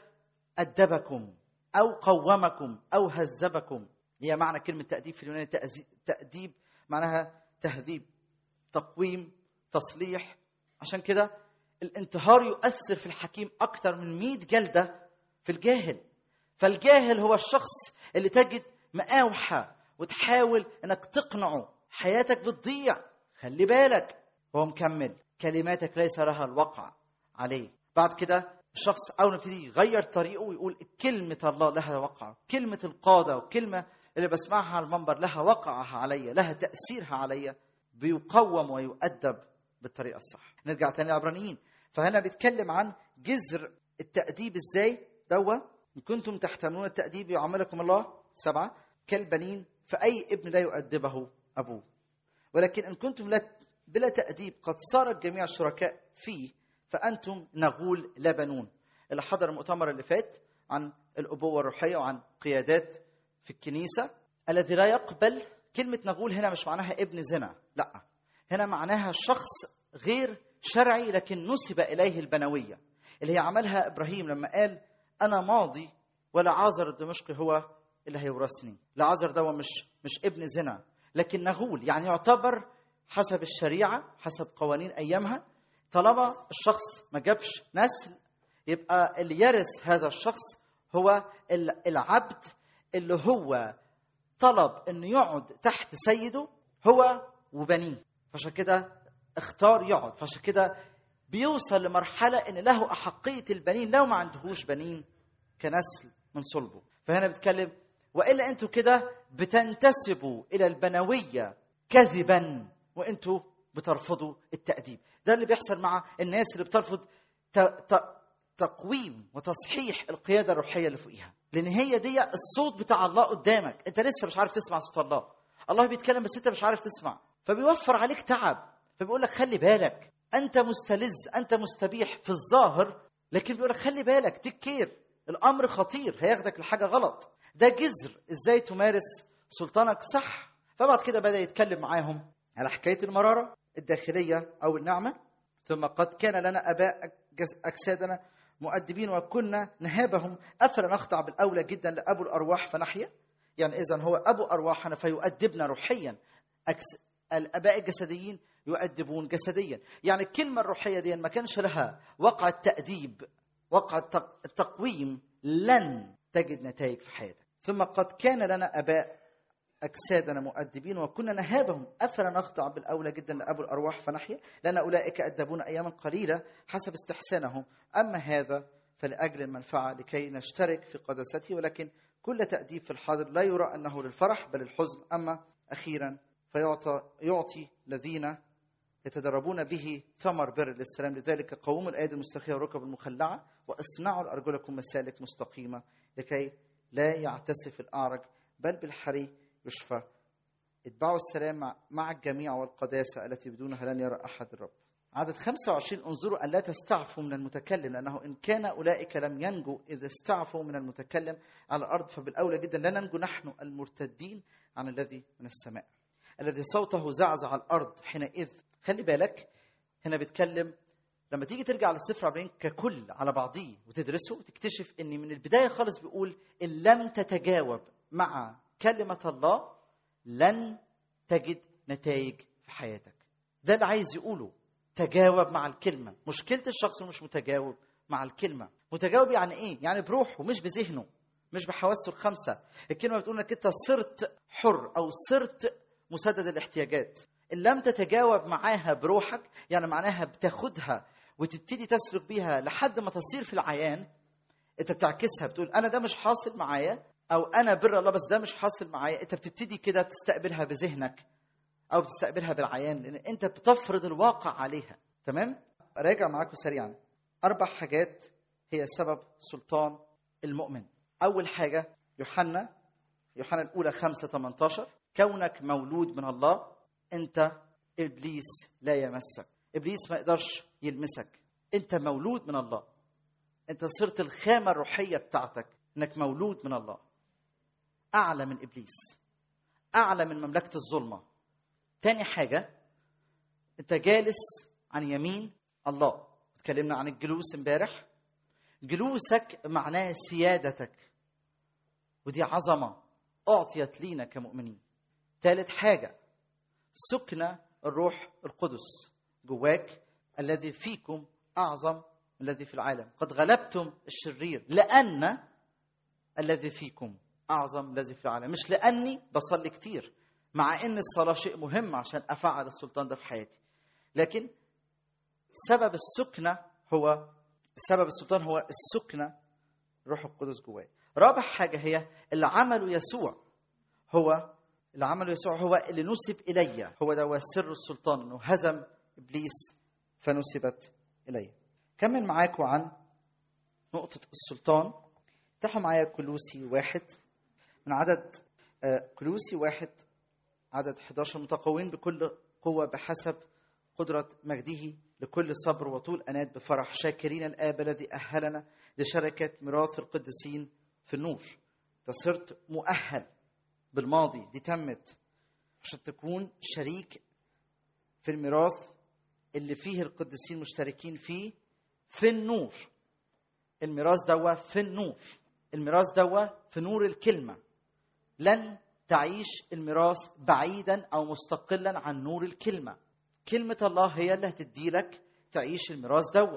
ادبكم او قومكم او هذبكم هي معنى كلمه تاديب في اليوناني تأزي- تاديب معناها تهذيب تقويم تصليح عشان كده الانتهار يؤثر في الحكيم اكثر من 100 جلده في الجاهل فالجاهل هو الشخص اللي تجد مقاوحه وتحاول انك تقنعه حياتك بتضيع خلي بالك هو مكمل كلماتك ليس لها الوقع عليه بعد كده الشخص اول ما يبتدي يغير طريقه ويقول كلمه الله لها وقع كلمه القاده والكلمه اللي بسمعها على المنبر لها وقعها عليا لها تاثيرها عليا بيقوم ويؤدب بالطريقه الصح نرجع تاني للعبرانيين فهنا بيتكلم عن جذر التاديب ازاي دوا ان كنتم تحتملون التاديب يعاملكم الله سبعه كالبنين فاي ابن لا يؤدبه ابوه ولكن ان كنتم لا بلا تاديب قد صار الجميع شركاء فيه فانتم نغول لا بنون اللي حضر المؤتمر اللي فات عن الابوه الروحيه وعن قيادات في الكنيسه الذي لا يقبل كلمه نغول هنا مش معناها ابن زنا لا هنا معناها شخص غير شرعي لكن نسب اليه البنويه اللي هي عملها ابراهيم لما قال انا ماضي ولا عازر الدمشقي هو اللي هيورثني لا عازر ده مش مش ابن زنا لكن نغول يعني يعتبر حسب الشريعه حسب قوانين ايامها طالما الشخص ما جابش نسل يبقى اللي يرث هذا الشخص هو ال- العبد اللي هو طلب انه يقعد تحت سيده هو وبنيه فعشان كده اختار يقعد فعشان كده بيوصل لمرحله ان له احقيه البنين لو ما عندهوش بنين كنسل من صلبه فهنا بيتكلم والا انتوا كده بتنتسبوا الى البنويه كذبا وانتوا بترفضوا التاديب ده اللي بيحصل مع الناس اللي بترفض ت... ت... تقويم وتصحيح القياده الروحيه اللي فوقيها لان هي دي الصوت بتاع الله قدامك انت لسه مش عارف تسمع صوت الله الله بيتكلم بس انت مش عارف تسمع فبيوفر عليك تعب فبيقول لك خلي بالك انت مستلذ انت مستبيح في الظاهر لكن بيقول لك خلي بالك تكير الامر خطير هياخدك لحاجه غلط ده جذر ازاي تمارس سلطانك صح فبعد كده بدا يتكلم معاهم على حكايه المراره الداخليه او النعمه ثم قد كان لنا اباء أجس- اجسادنا مؤدبين وكنا نهابهم افلا نخضع بالاولى جدا لابو الارواح فنحيا يعني اذا هو ابو ارواحنا فيؤدبنا روحيا أكس... الاباء الجسديين يؤدبون جسديا يعني الكلمه الروحيه دي ما كانش لها وقع التاديب وقع التق- التقويم لن تجد نتائج في حياتك ثم قد كان لنا اباء أجسادنا مؤدبين وكنا نهابهم أفلا نخضع بالأولى جدا لأبو الأرواح فنحيا لأن أولئك أدبون أياما قليلة حسب استحسانهم أما هذا فلأجل المنفعة لكي نشترك في قداسته ولكن كل تأديب في الحاضر لا يرى أنه للفرح بل الحزن أما أخيرا فيعطى يعطي الذين يتدربون به ثمر بر للسلام لذلك قوموا الأيدي المستخية والركب المخلعة واصنعوا لأرجلكم مسالك مستقيمة لكي لا يعتسف الأعرج بل بالحري يشفى اتبعوا السلام مع- مع الجميع والقداسة التي بدونها لن يرى أحد الرب عدد 25 انظروا أن لا تستعفوا من المتكلم لأنه إن كان أولئك لم ينجوا إذا استعفوا من المتكلم على الأرض فبالأولى جدا لا ننجو نحن المرتدين عن الذي من السماء الذي صوته زعزع الأرض حينئذ خلي بالك هنا بيتكلم لما تيجي ترجع للسفر عبرين ككل على بعضيه وتدرسه تكتشف ان من البدايه خالص بيقول ان لم تتجاوب مع كلمه الله لن تجد نتائج في حياتك ده اللي عايز يقوله تجاوب مع الكلمه مشكله الشخص اللي مش متجاوب مع الكلمه متجاوب يعني ايه يعني بروحه مش بذهنه مش بحواسه الخمسه الكلمه بتقول انك انت صرت حر او صرت مسدد الاحتياجات ان لم تتجاوب معاها بروحك يعني معناها بتاخدها وتبتدي تسلك بيها لحد ما تصير في العيان انت بتعكسها بتقول انا ده مش حاصل معايا او انا بر الله بس ده مش حاصل معايا انت بتبتدي كده تستقبلها بذهنك او بتستقبلها بالعيان لان انت بتفرض الواقع عليها تمام راجع معاكم سريعا اربع حاجات هي سبب سلطان المؤمن اول حاجه يوحنا يوحنا الاولى 5 18 كونك مولود من الله انت ابليس لا يمسك ابليس ما يقدرش يلمسك انت مولود من الله انت صرت الخامه الروحيه بتاعتك انك مولود من الله اعلى من ابليس اعلى من مملكه الظلمه تاني حاجه انت جالس عن يمين الله اتكلمنا عن الجلوس امبارح جلوسك معناه سيادتك ودي عظمه اعطيت لينا كمؤمنين ثالث حاجه سكن الروح القدس جواك الذي فيكم اعظم من الذي في العالم قد غلبتم الشرير لان الذي فيكم اعظم من الذي في العالم مش لاني بصلي كتير مع ان الصلاه شيء مهم عشان افعل السلطان ده في حياتي لكن سبب السكنه هو سبب السلطان هو السكنه روح القدس جواي رابع حاجه هي اللي عمله يسوع هو اللي عمله يسوع هو اللي نسب الي هو ده هو سر السلطان انه هزم ابليس فنسبت اليه كمل معاكم عن نقطه السلطان افتحوا معايا كلوسي واحد من عدد آه، كلوسي واحد عدد 11 متقوين بكل قوة بحسب قدرة مجده لكل صبر وطول أنات بفرح شاكرين الآب الذي أهلنا لشركة ميراث القديسين في النور أنت صرت مؤهل بالماضي دي تمت عشان تكون شريك في الميراث اللي فيه القديسين مشتركين فيه في النور الميراث دوا في النور الميراث دوا في نور الكلمة لن تعيش الميراث بعيدا أو مستقلا عن نور الكلمة كلمة الله هي اللي هتدي لك تعيش الميراث دوا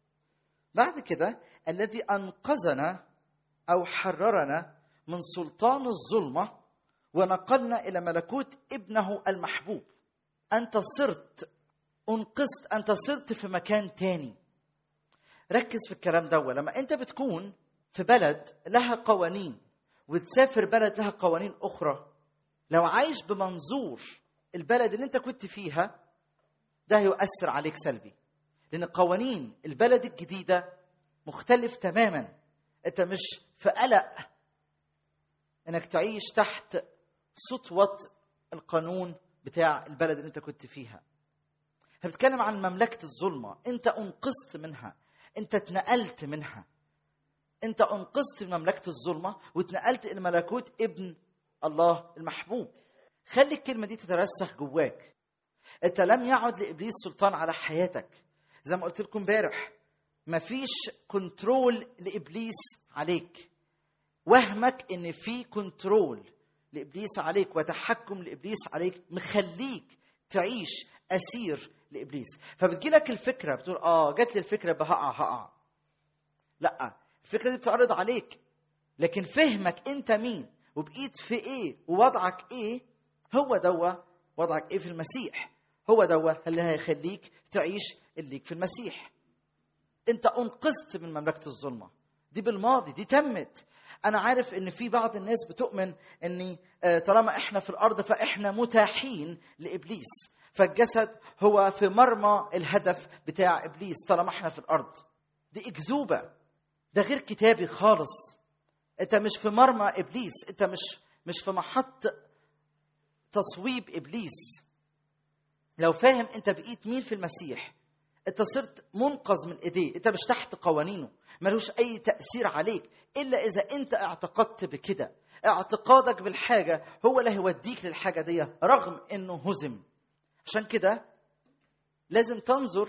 بعد كده الذي أنقذنا أو حررنا من سلطان الظلمة ونقلنا إلى ملكوت ابنه المحبوب أنت صرت أنقذت أنت صرت في مكان تاني ركز في الكلام ده لما أنت بتكون في بلد لها قوانين وتسافر بلد لها قوانين أخرى لو عايش بمنظور البلد اللي أنت كنت فيها ده هيؤثر عليك سلبي لأن قوانين البلد الجديدة مختلف تماما أنت مش في قلق انك تعيش تحت سطوة القانون بتاع البلد اللي انت كنت فيها احنا بنتكلم عن مملكة الظلمة انت انقذت منها انت اتنقلت منها انت انقذت من مملكة الظلمة واتنقلت الى ملكوت ابن الله المحبوب خلي الكلمة دي تترسخ جواك انت لم يعد لابليس سلطان على حياتك زي ما قلت لكم امبارح مفيش كنترول لابليس عليك وهمك ان في كنترول لابليس عليك وتحكم لابليس عليك مخليك تعيش اسير لابليس فبتجيلك الفكره بتقول اه جات لي الفكره بهقع هقع لا الفكره دي بتعرض عليك لكن فهمك انت مين وبقيت في ايه ووضعك ايه هو دوا وضعك ايه في المسيح هو دوا اللي هيخليك تعيش الليك في المسيح انت انقذت من مملكه الظلمه دي بالماضي دي تمت انا عارف ان في بعض الناس بتؤمن ان آه، طالما احنا في الارض فاحنا متاحين لابليس فالجسد هو في مرمى الهدف بتاع ابليس طالما احنا في الارض دي اكذوبه ده غير كتابي خالص انت مش في مرمى ابليس انت مش مش في محط تصويب ابليس لو فاهم انت بقيت مين في المسيح انت صرت منقذ من ايديه انت مش تحت قوانينه ملوش اي تاثير عليك الا اذا انت اعتقدت بكده اعتقادك بالحاجه هو اللي هيوديك للحاجه دي رغم انه هزم عشان كده لازم تنظر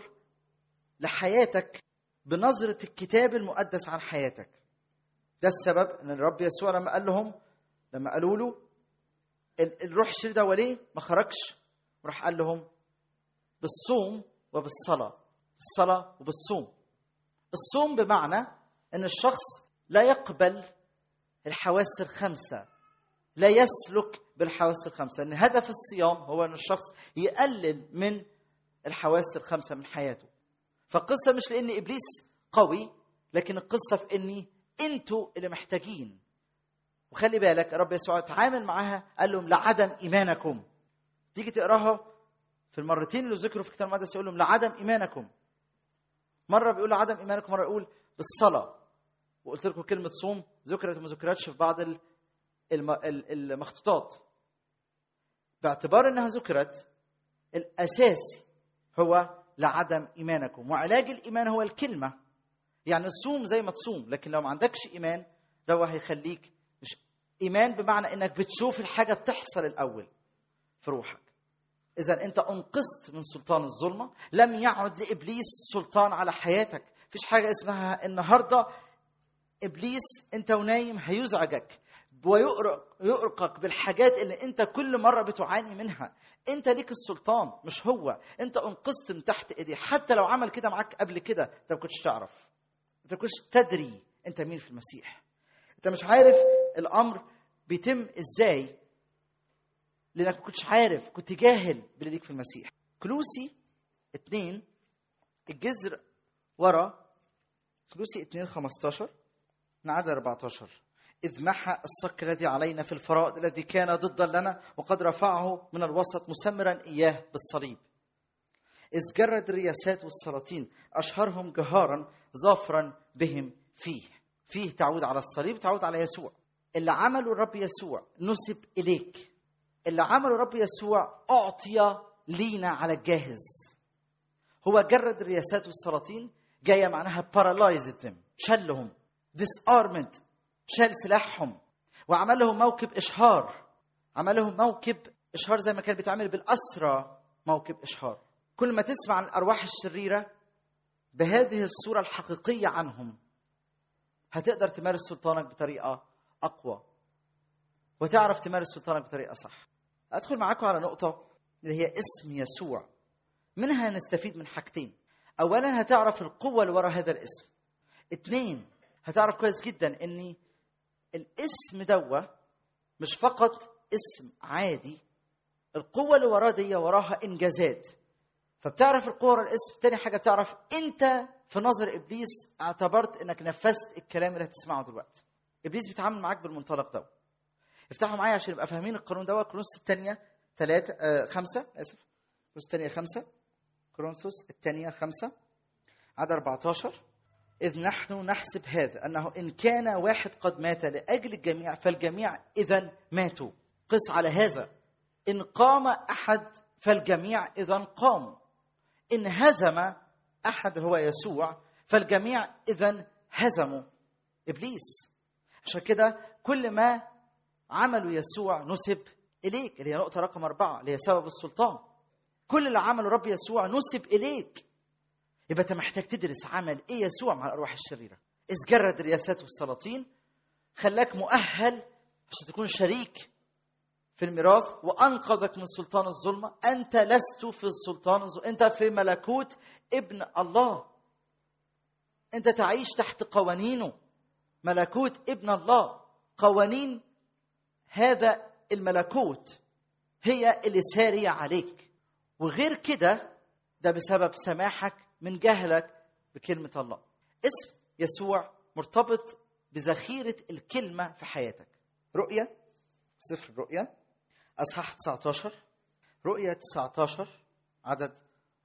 لحياتك بنظره الكتاب المقدس عن حياتك ده السبب ان الرب يسوع لما قال لهم لما قالوا له ال- الروح الشرير ده وليه ما خرجش وراح قال لهم بالصوم وبالصلاه بالصلاه وبالصوم الصوم بمعنى ان الشخص لا يقبل الحواس الخمسه لا يسلك بالحواس الخمسه ان هدف الصيام هو ان الشخص يقلل من الحواس الخمسه من حياته فالقصه مش لان ابليس قوي لكن القصه في اني انتوا اللي محتاجين وخلي بالك الرب يسوع اتعامل معاها قال لهم لعدم ايمانكم تيجي تقراها في المرتين اللي ذكروا في الكتاب المقدس يقول لهم لعدم ايمانكم مره بيقول لعدم ايمانكم مره يقول بالصلاه وقلت لكم كلمه صوم ذكرت وما ذكرتش في بعض ال- الم- ال- المخطوطات باعتبار انها ذكرت الاساسي هو لعدم ايمانكم وعلاج الايمان هو الكلمه يعني الصوم زي ما تصوم لكن لو ما عندكش ايمان ده هيخليك مش ايمان بمعنى انك بتشوف الحاجه بتحصل الاول في روحك اذا انت انقذت من سلطان الظلمه لم يعد لابليس سلطان على حياتك مفيش حاجه اسمها النهارده ابليس انت ونايم هيزعجك ويؤرق يؤرقك بالحاجات اللي انت كل مره بتعاني منها انت ليك السلطان مش هو انت انقذت من تحت ايديه حتى لو عمل كده معاك قبل كده انت ما كنتش تعرف انت ما كنتش تدري انت مين في المسيح انت مش عارف الامر بيتم ازاي لانك ما كنتش عارف كنت جاهل باللي ليك في المسيح كلوسي اتنين الجذر ورا كلوسي اتنين 15 من عدد 14 إذ محى الصك الذي علينا في الفرائض الذي كان ضدا لنا وقد رفعه من الوسط مسمرا إياه بالصليب إذ جرد الرياسات والسلاطين أشهرهم جهارا ظافرا بهم فيه فيه تعود على الصليب تعود على يسوع اللي عمله الرب يسوع نسب إليك اللي عمله الرب يسوع أعطي لينا على الجاهز هو جرد الرياسات والسلاطين جايه معناها paralyzed them شلهم disarmament شال سلاحهم وعمل لهم موكب اشهار عمل لهم موكب اشهار زي ما كان بيتعمل بالاسرى موكب اشهار كل ما تسمع عن الارواح الشريره بهذه الصوره الحقيقيه عنهم هتقدر تمارس سلطانك بطريقه اقوى وتعرف تمارس سلطانك بطريقه صح ادخل معاكم على نقطه اللي هي اسم يسوع منها نستفيد من حاجتين اولا هتعرف القوه اللي ورا هذا الاسم اتنين هتعرف كويس جدا ان الاسم دوا مش فقط اسم عادي القوه اللي وراه دي وراها انجازات فبتعرف القوه ورا الاسم تاني حاجه بتعرف انت في نظر ابليس اعتبرت انك نفذت الكلام اللي هتسمعه دلوقتي ابليس بيتعامل معاك بالمنطلق ده افتحوا معايا عشان نبقى فاهمين القانون ده كرونس الثانيه ثلاثة آه خمسة آسف كرونس الثانية خمسة كورنثوس الثانية خمسة عدد 14 إذ نحن نحسب هذا أنه إن كان واحد قد مات لأجل الجميع فالجميع إذا ماتوا قس على هذا إن قام أحد فالجميع إذا قاموا إن هزم أحد هو يسوع فالجميع إذا هزموا إبليس عشان كده كل ما عمله يسوع نسب إليك اللي هي نقطة رقم أربعة اللي هي سبب السلطان كل اللي عمله رب يسوع نسب إليك يبقى أنت محتاج تدرس عمل إيه يسوع مع الأرواح الشريرة إذ جرد الرياسات والسلاطين خلاك مؤهل عشان تكون شريك في الميراث وأنقذك من سلطان الظلمة أنت لست في سلطان الظلمة أنت في ملكوت ابن الله أنت تعيش تحت قوانينه ملكوت ابن الله قوانين هذا الملكوت هي اللي سارية عليك وغير كده ده بسبب سماحك من جهلك بكلمة الله اسم يسوع مرتبط بذخيرة الكلمة في حياتك رؤية سفر الرؤية أصحاح 19 رؤية 19 عدد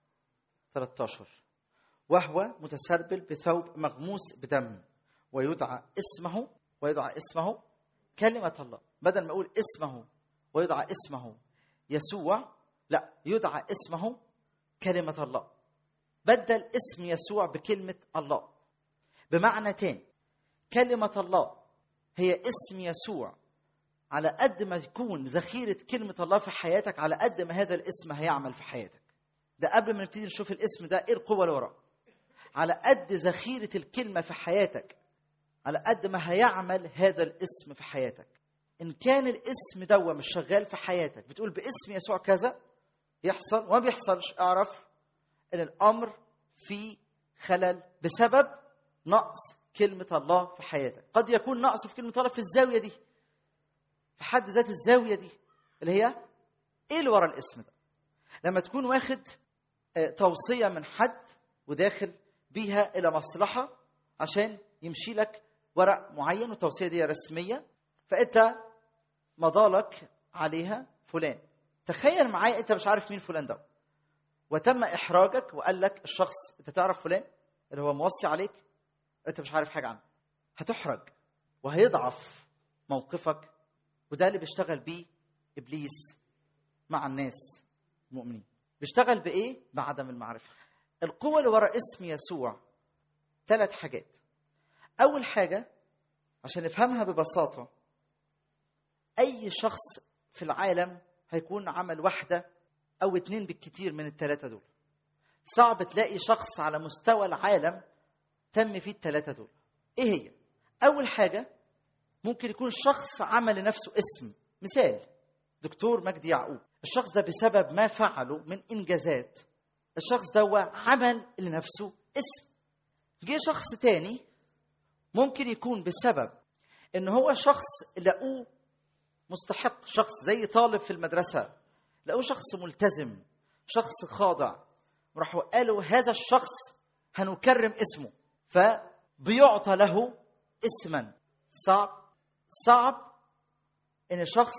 13 وهو متسربل بثوب مغموس بدم ويدعى اسمه ويدعى اسمه كلمة الله بدل ما أقول اسمه ويدعى اسمه يسوع لا يدعى اسمه كلمة الله بدل اسم يسوع بكلمة الله بمعنى تاني كلمة الله هي اسم يسوع على قد ما يكون ذخيرة كلمة الله في حياتك على قد ما هذا الاسم هيعمل في حياتك ده قبل ما نبتدي نشوف الاسم ده ايه القوة اللي وراه على قد ذخيرة الكلمة في حياتك على قد ما هيعمل هذا الاسم في حياتك ان كان الاسم دوا مش شغال في حياتك بتقول باسم يسوع كذا يحصل وما بيحصلش اعرف ان الامر فيه خلل بسبب نقص كلمة الله في حياتك قد يكون نقص في كلمة الله في الزاوية دي في حد ذات الزاوية دي اللي هي ايه اللي ورا الاسم ده لما تكون واخد توصية من حد وداخل بيها إلى مصلحة عشان يمشي لك ورق معين والتوصية دي رسمية فانت مضالك عليها فلان تخيل معايا انت مش عارف مين فلان ده وتم احراجك وقال لك الشخص انت تعرف فلان اللي هو موصي عليك انت مش عارف حاجه عنه هتحرج وهيضعف موقفك وده اللي بيشتغل بيه ابليس مع الناس المؤمنين بيشتغل بايه بعدم المعرفه القوه اللي ورا اسم يسوع ثلاث حاجات اول حاجه عشان نفهمها ببساطه اي شخص في العالم هيكون عمل واحده او اتنين بالكتير من الثلاثه دول صعب تلاقي شخص على مستوى العالم تم فيه الثلاثه دول ايه هي اول حاجه ممكن يكون شخص عمل لنفسه اسم مثال دكتور مجدي يعقوب الشخص ده بسبب ما فعله من انجازات الشخص ده هو عمل لنفسه اسم جه شخص تاني ممكن يكون بسبب ان هو شخص لقوه مستحق شخص زي طالب في المدرسه لقوه شخص ملتزم شخص خاضع راحوا قالوا هذا الشخص هنكرم اسمه فبيعطى له اسما صعب صعب ان شخص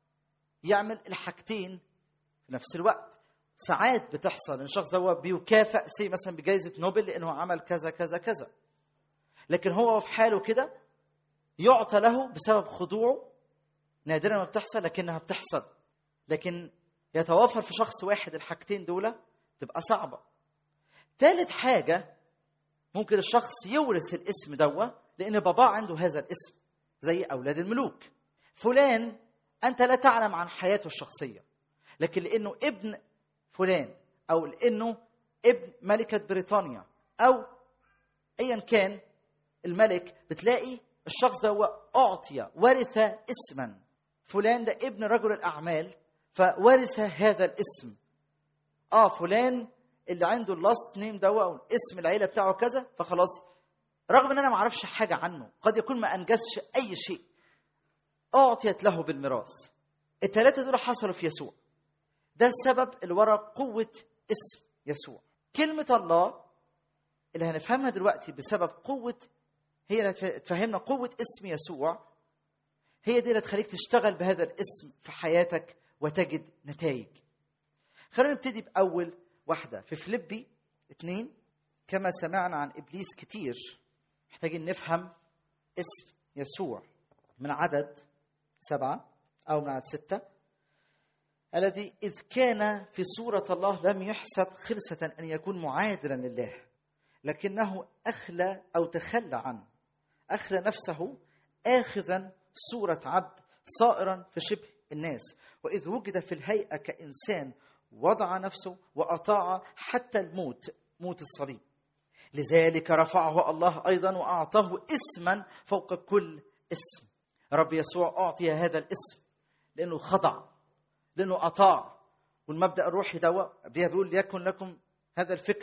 يعمل الحاجتين في نفس الوقت ساعات بتحصل ان الشخص ده بيكافئ سي مثلا بجائزه نوبل لانه عمل كذا كذا كذا لكن هو في حاله كده يعطى له بسبب خضوعه نادرا ما بتحصل لكنها بتحصل لكن يتوافر في شخص واحد الحاجتين دول تبقى صعبه ثالث حاجه ممكن الشخص يورث الاسم دوا لان باباه عنده هذا الاسم زي اولاد الملوك فلان انت لا تعلم عن حياته الشخصيه لكن لانه ابن فلان او لانه ابن ملكه بريطانيا او ايا كان الملك بتلاقي الشخص ده هو اعطي ورث اسما فلان ده ابن رجل الاعمال فورث هذا الاسم اه فلان اللي عنده اللاست نيم ده او اسم العيله بتاعه كذا فخلاص رغم ان انا ما اعرفش حاجه عنه قد يكون ما انجزش اي شيء اعطيت له بالميراث الثلاثه دول حصلوا في يسوع ده السبب اللي ورا قوه اسم يسوع كلمه الله اللي هنفهمها دلوقتي بسبب قوه هي اللي تفهمنا قوه اسم يسوع هي دي اللي تخليك تشتغل بهذا الاسم في حياتك وتجد نتائج خلينا نبتدي باول واحده في فيليبي اثنين كما سمعنا عن ابليس كتير محتاجين نفهم اسم يسوع من عدد سبعه او من عدد سته الذي اذ كان في صوره الله لم يحسب خلسه ان يكون معادلا لله لكنه اخلى او تخلى عنه اخلى نفسه اخذا صوره عبد صائرا في شبه الناس واذ وجد في الهيئه كانسان وضع نفسه واطاع حتى الموت موت الصليب لذلك رفعه الله ايضا واعطاه اسما فوق كل اسم رب يسوع اعطي هذا الاسم لانه خضع لانه اطاع والمبدا الروحي ده قبلها بيقول ليكن لكم هذا الفكر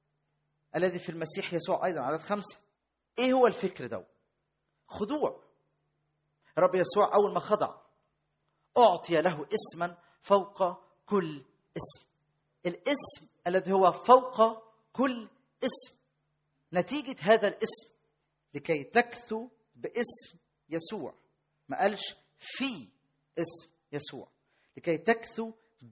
الذي في المسيح يسوع ايضا عدد خمسه ايه هو الفكر ده خضوع رب يسوع اول ما خضع اعطي له اسما فوق كل اسم الاسم الذي هو فوق كل اسم نتيجه هذا الاسم لكي تكثو باسم يسوع ما قالش في اسم يسوع لكي تكثو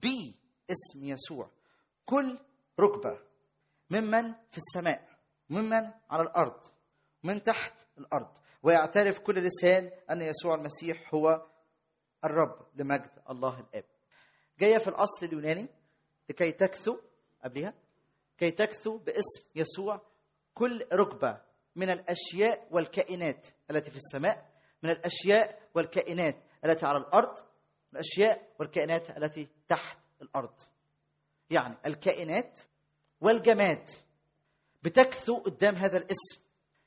باسم يسوع كل ركبه ممن في السماء ممن على الارض من تحت الارض ويعترف كل لسان ان يسوع المسيح هو الرب لمجد الله الاب جايه في الاصل اليوناني لكي تكثو قبلها كي تكثو باسم يسوع كل ركبه من الاشياء والكائنات التي في السماء من الاشياء والكائنات التي على الارض الاشياء والكائنات التي تحت الارض يعني الكائنات والجماد بتكثو قدام هذا الاسم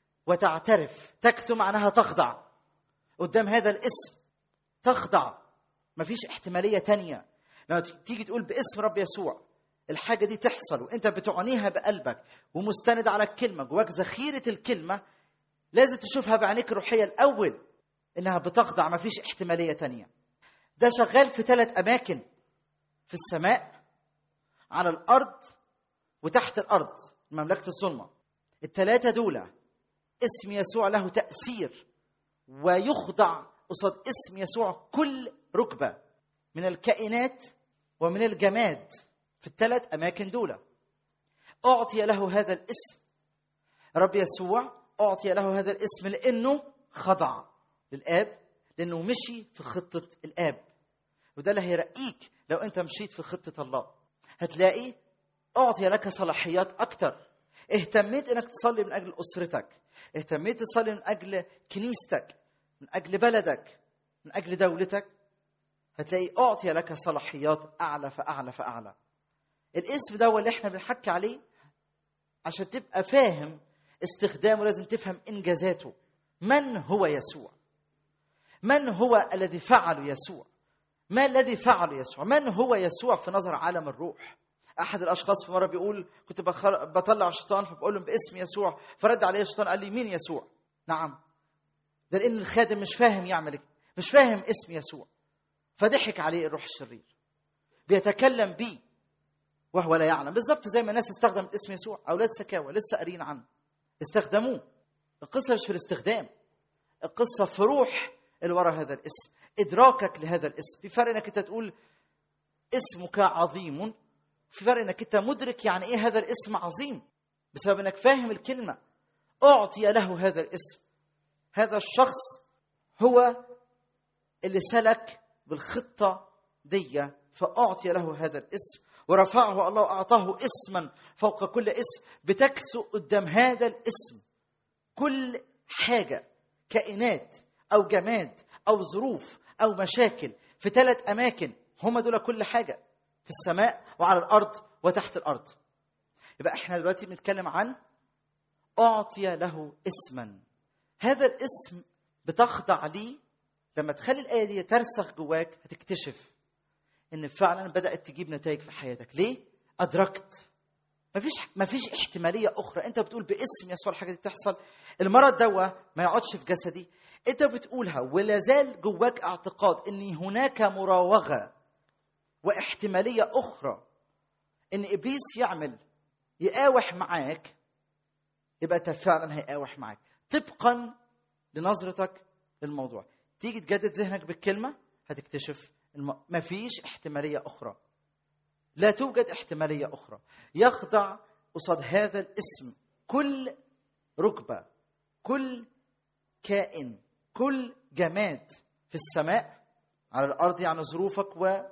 وتعترف تكثو معناها تخضع قدام هذا الاسم تخضع مفيش احتمالية تانية لما تيجي تقول باسم رب يسوع الحاجة دي تحصل وانت بتعنيها بقلبك ومستند على الكلمة جواك ذخيرة الكلمة لازم تشوفها بعينيك الروحية الأول إنها بتخضع مفيش احتمالية تانية ده شغال في ثلاث أماكن في السماء على الأرض وتحت الأرض مملكة الظلمة الثلاثة دول اسم يسوع له تأثير ويخضع قصاد اسم يسوع كل ركبه من الكائنات ومن الجماد في الثلاث اماكن دول اعطي له هذا الاسم رب يسوع اعطي له هذا الاسم لانه خضع للاب لانه مشي في خطه الاب وده اللي هيرقيك لو انت مشيت في خطه الله هتلاقي اعطي لك صلاحيات اكتر اهتميت انك تصلي من اجل اسرتك اهتميت تصلي من اجل كنيستك من اجل بلدك من اجل دولتك هتلاقي اعطي لك صلاحيات اعلى فاعلى فاعلى الاسم ده هو اللي احنا بنحكي عليه عشان تبقى فاهم استخدامه لازم تفهم انجازاته من هو يسوع من هو الذي فعله يسوع ما الذي فعله يسوع من هو يسوع في نظر عالم الروح احد الاشخاص في مره بيقول كنت بخر... بطلع الشيطان فبقول لهم باسم يسوع فرد عليه الشيطان قال لي مين يسوع نعم ده لان الخادم مش فاهم يعمل ايه مش فاهم اسم يسوع فضحك عليه الروح الشرير بيتكلم بيه وهو لا يعلم بالظبط زي ما الناس استخدمت اسم يسوع اولاد سكاوى لسه قاريين عنه استخدموه القصه مش في الاستخدام القصه في روح اللي ورا هذا الاسم ادراكك لهذا الاسم في فرق انك انت تقول اسمك عظيم في فرق انك انت مدرك يعني ايه هذا الاسم عظيم بسبب انك فاهم الكلمه اعطي له هذا الاسم هذا الشخص هو اللي سلك بالخطه دي فاعطي له هذا الاسم ورفعه الله اعطاه اسما فوق كل اسم بتكسو قدام هذا الاسم كل حاجه كائنات او جماد او ظروف او مشاكل في ثلاث اماكن هم دول كل حاجه في السماء وعلى الارض وتحت الارض يبقى احنا دلوقتي بنتكلم عن اعطي له اسما هذا الاسم بتخضع ليه لما تخلي الايه دي ترسخ جواك هتكتشف ان فعلا بدات تجيب نتائج في حياتك ليه ادركت مفيش مفيش احتماليه اخرى انت بتقول باسم يسوع الحاجه دي تحصل المرض دوا ما يقعدش في جسدي انت بتقولها ولا زال جواك اعتقاد ان هناك مراوغه واحتماليه اخرى ان ابليس يعمل يقاوح معاك يبقى انت فعلا هيقاوح معاك طبقا لنظرتك للموضوع تيجي تجدد ذهنك بالكلمه هتكتشف الم... مفيش احتماليه اخرى لا توجد احتماليه اخرى يخضع قصاد هذا الاسم كل ركبه كل كائن كل جماد في السماء على الارض يعني ظروفك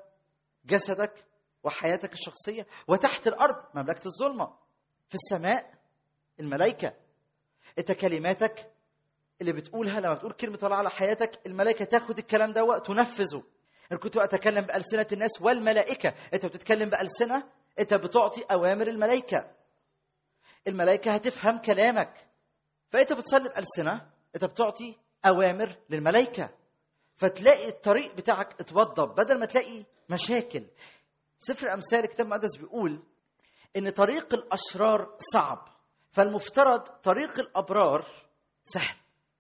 وجسدك وحياتك الشخصيه وتحت الارض مملكه الظلمه في السماء الملائكه انت كلماتك اللي بتقولها لما بتقول كلمه الله على حياتك الملائكه تاخد الكلام ده تنفذه انا كنت اتكلم بالسنه الناس والملائكه انت بتتكلم بالسنه انت بتعطي اوامر الملائكه الملائكه هتفهم كلامك فانت بتصلي بالسنه انت بتعطي اوامر للملائكه فتلاقي الطريق بتاعك اتوضب بدل ما تلاقي مشاكل سفر الامثال الكتاب المقدس بيقول ان طريق الاشرار صعب فالمفترض طريق الابرار سهل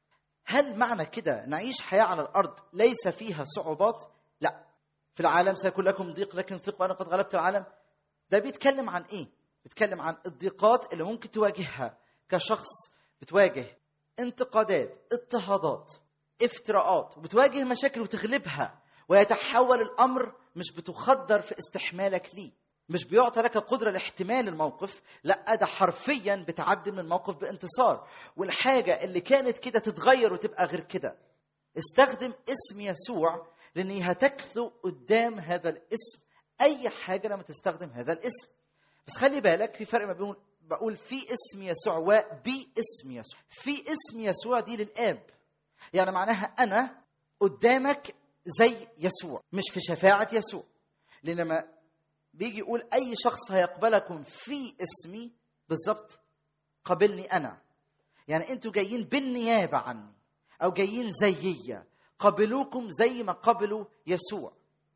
هل معنى كده نعيش حياه على الارض ليس فيها صعوبات لا في العالم سيكون لكم ضيق لكن ثقوا انا قد غلبت العالم ده بيتكلم عن ايه بيتكلم عن الضيقات اللي ممكن تواجهها كشخص بتواجه انتقادات اضطهادات افتراءات وبتواجه مشاكل وتغلبها ويتحول الامر مش بتخدر في استحمالك ليه مش بيعطى لك قدرة لاحتمال الموقف لا ده حرفيا بتعدي من الموقف بانتصار والحاجة اللي كانت كده تتغير وتبقى غير كده استخدم اسم يسوع لان هتكثو قدام هذا الاسم اي حاجة لما تستخدم هذا الاسم بس خلي بالك في فرق ما بين بقول في اسم يسوع وباسم يسوع في اسم يسوع دي للاب يعني معناها انا قدامك زي يسوع مش في شفاعة يسوع لان لما بيجي يقول اي شخص هيقبلكم في اسمي بالظبط قبلني انا يعني انتوا جايين بالنيابه عني او جايين زيي قبلوكم زي ما قبلوا يسوع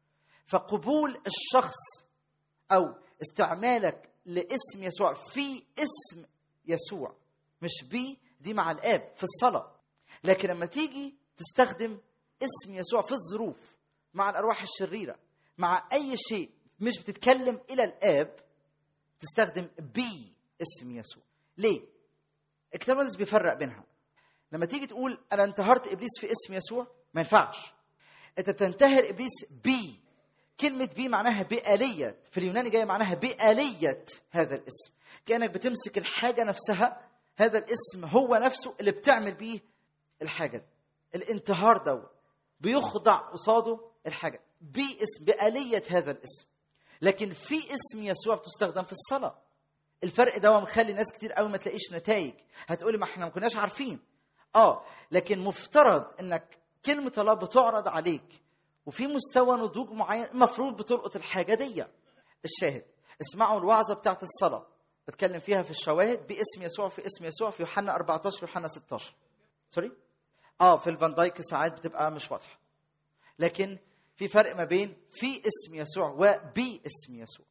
فقبول الشخص او استعمالك لاسم يسوع في اسم يسوع مش بي دي مع الاب في الصلاه لكن لما تيجي تستخدم اسم يسوع في الظروف مع الارواح الشريره مع اي شيء مش بتتكلم الى الاب تستخدم بي اسم يسوع ليه الكتاب المقدس بيفرق بينها لما تيجي تقول انا انتهرت ابليس في اسم يسوع ما ينفعش انت بتنتهر ابليس بي كلمه بي معناها بآلية في اليوناني جايه معناها بآلية هذا الاسم كانك بتمسك الحاجه نفسها هذا الاسم هو نفسه اللي بتعمل بيه الحاجه دي الانتهار ده بيخضع قصاده الحاجه باسم بآلية هذا الاسم لكن في اسم يسوع بتستخدم في الصلاه الفرق ده مخلي ناس كتير قوي ما تلاقيش نتائج هتقولي ما احنا ما كناش عارفين اه لكن مفترض انك كلمه الله بتعرض عليك وفي مستوى نضوج معين المفروض بتلقط الحاجه دي الشاهد اسمعوا الوعظه بتاعت الصلاه بتكلم فيها في الشواهد باسم يسوع في اسم يسوع في يوحنا 14 يوحنا 16 سوري اه في الفان دايك ساعات بتبقى مش واضحه لكن في فرق ما بين في اسم يسوع وباسم يسوع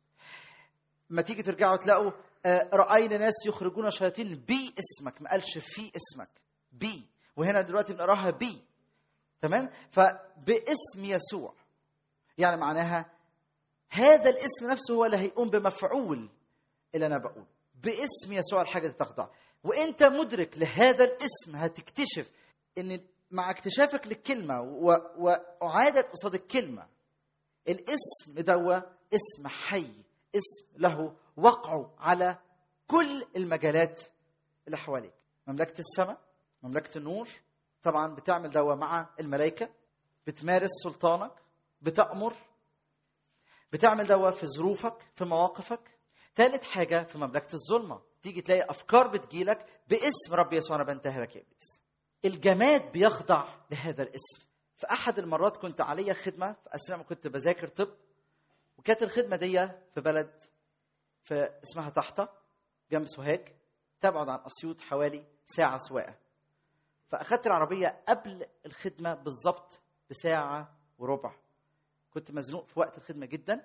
ما تيجي ترجعوا تلاقوا آه، راينا ناس يخرجون شياطين باسمك ما قالش في اسمك بي وهنا دلوقتي بنقراها بي تمام فباسم يسوع يعني معناها هذا الاسم نفسه هو اللي هيقوم بمفعول اللي انا بقوله باسم يسوع الحاجه دي تخضع وانت مدرك لهذا الاسم هتكتشف ان مع اكتشافك للكلمه و- واعادك قصاد الكلمه الاسم دوا اسم حي اسم له وقعه على كل المجالات اللي حواليك مملكه السماء مملكه النور طبعا بتعمل دوا مع الملائكه بتمارس سلطانك بتامر بتعمل دوا في ظروفك في مواقفك ثالث حاجه في مملكه الظلمه تيجي تلاقي افكار بتجيلك باسم رب يسوع انا بنتهرك يا ابليس الجماد بيخضع لهذا الاسم في احد المرات كنت عليا خدمه في اثناء ما كنت بذاكر طب وكانت الخدمه دي في بلد في اسمها تحته جنب سوهاج تبعد عن اسيوط حوالي ساعه سواقه فاخدت العربيه قبل الخدمه بالظبط بساعه وربع كنت مزنوق في وقت الخدمه جدا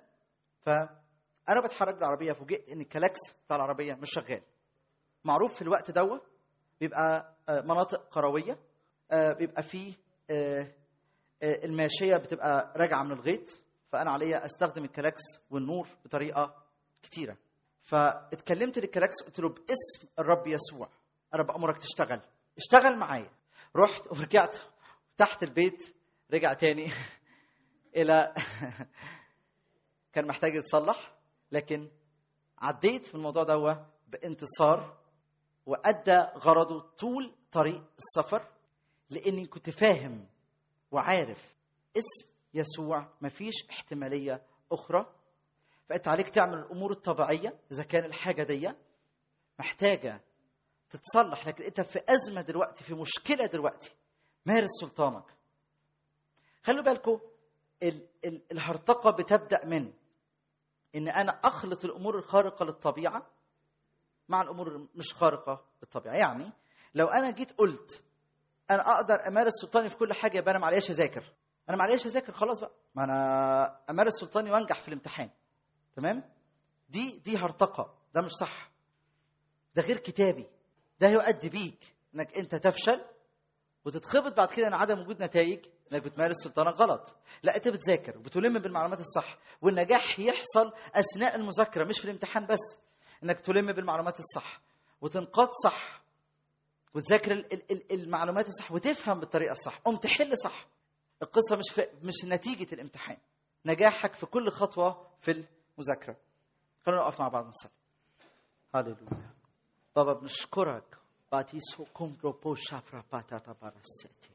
فانا بتحرك بالعربيه فوجئت ان الكلاكس بتاع العربيه مش شغال معروف في الوقت دوت بيبقى آه، مناطق قرويه آه، بيبقى فيه آه، آه، الماشيه بتبقى راجعه من الغيط فانا عليا استخدم الكلاكس والنور بطريقه كتيره فاتكلمت للكلاكس قلت له باسم الرب يسوع انا بامرك تشتغل اشتغل معايا رحت ورجعت تحت البيت رجع تاني الى كان محتاج يتصلح لكن عديت في الموضوع ده بانتصار وادى غرضه طول طريق السفر لاني كنت فاهم وعارف اسم يسوع مفيش احتماليه اخرى فانت عليك تعمل الامور الطبيعيه اذا كان الحاجه دي محتاجه تتصلح لكن انت في ازمه دلوقتي في مشكله دلوقتي مارس سلطانك خلوا بالكم ال- ال- الهرطقه بتبدا من ان انا اخلط الامور الخارقه للطبيعه مع الامور مش خارقه للطبيعه يعني لو انا جيت قلت انا اقدر امارس سلطاني في كل حاجه يبقى انا معليش اذاكر انا معليش اذاكر خلاص بقى ما انا امارس سلطاني وانجح في الامتحان تمام دي دي هرطقه ده مش صح ده غير كتابي ده يؤدي بيك انك انت تفشل وتتخبط بعد كده ان عدم وجود نتائج انك بتمارس سلطانك غلط لا انت بتذاكر وبتلم بالمعلومات الصح والنجاح يحصل اثناء المذاكره مش في الامتحان بس انك تلم بالمعلومات الصح وتنقاد صح وتذاكر ال- ال- ال- المعلومات الصح وتفهم بالطريقه الصح قوم تحل صح القصه مش في مش نتيجه الامتحان نجاحك في كل خطوه في المذاكره خلونا نقف مع بعض نصلي هللويا بابا بنشكرك باتيسو كومبروبو شافرا باتاتا باراسيتي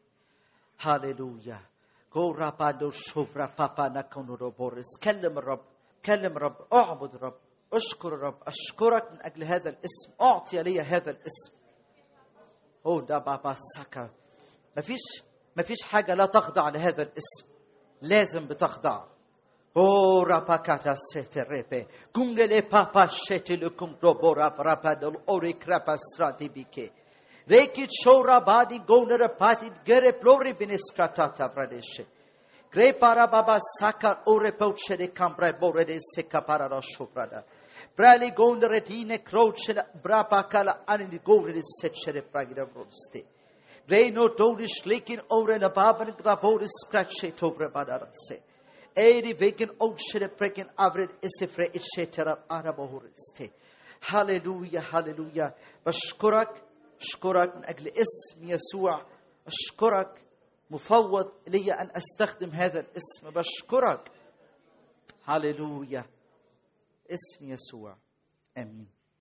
هللويا غورا بادو شوفرا بابا نكونورو بورس كلم الرب كلم الرب اعبد الرب اشكر الرب اشكرك من اجل هذا الاسم اعطي لي هذا الاسم او دا بابا ساكا مفيش مفيش حاجه لا تخضع لهذا الاسم لازم بتخضع Oh, rapakata sete repe. Kungele papa shete le kum robora rapadol ori krapa strati bike. Rekit shora badi gonera pati gere plori biniscratata pradeshe. Gre para baba saka ore poche de cambra bore de seka para shoprada. Brali gondere dine croce brapa kala anini gore de seche de pragida vroste. Gre no dodish lekin ore la baban gravoris scratche tovre badarase. Eri vegen oshire preken avred isifre itchetera arabohuriste. هللويا هللويا بشكرك اشكرك من اجل اسم يسوع اشكرك مفوض لي ان استخدم هذا الاسم بشكرك هللويا اسم يسوع امين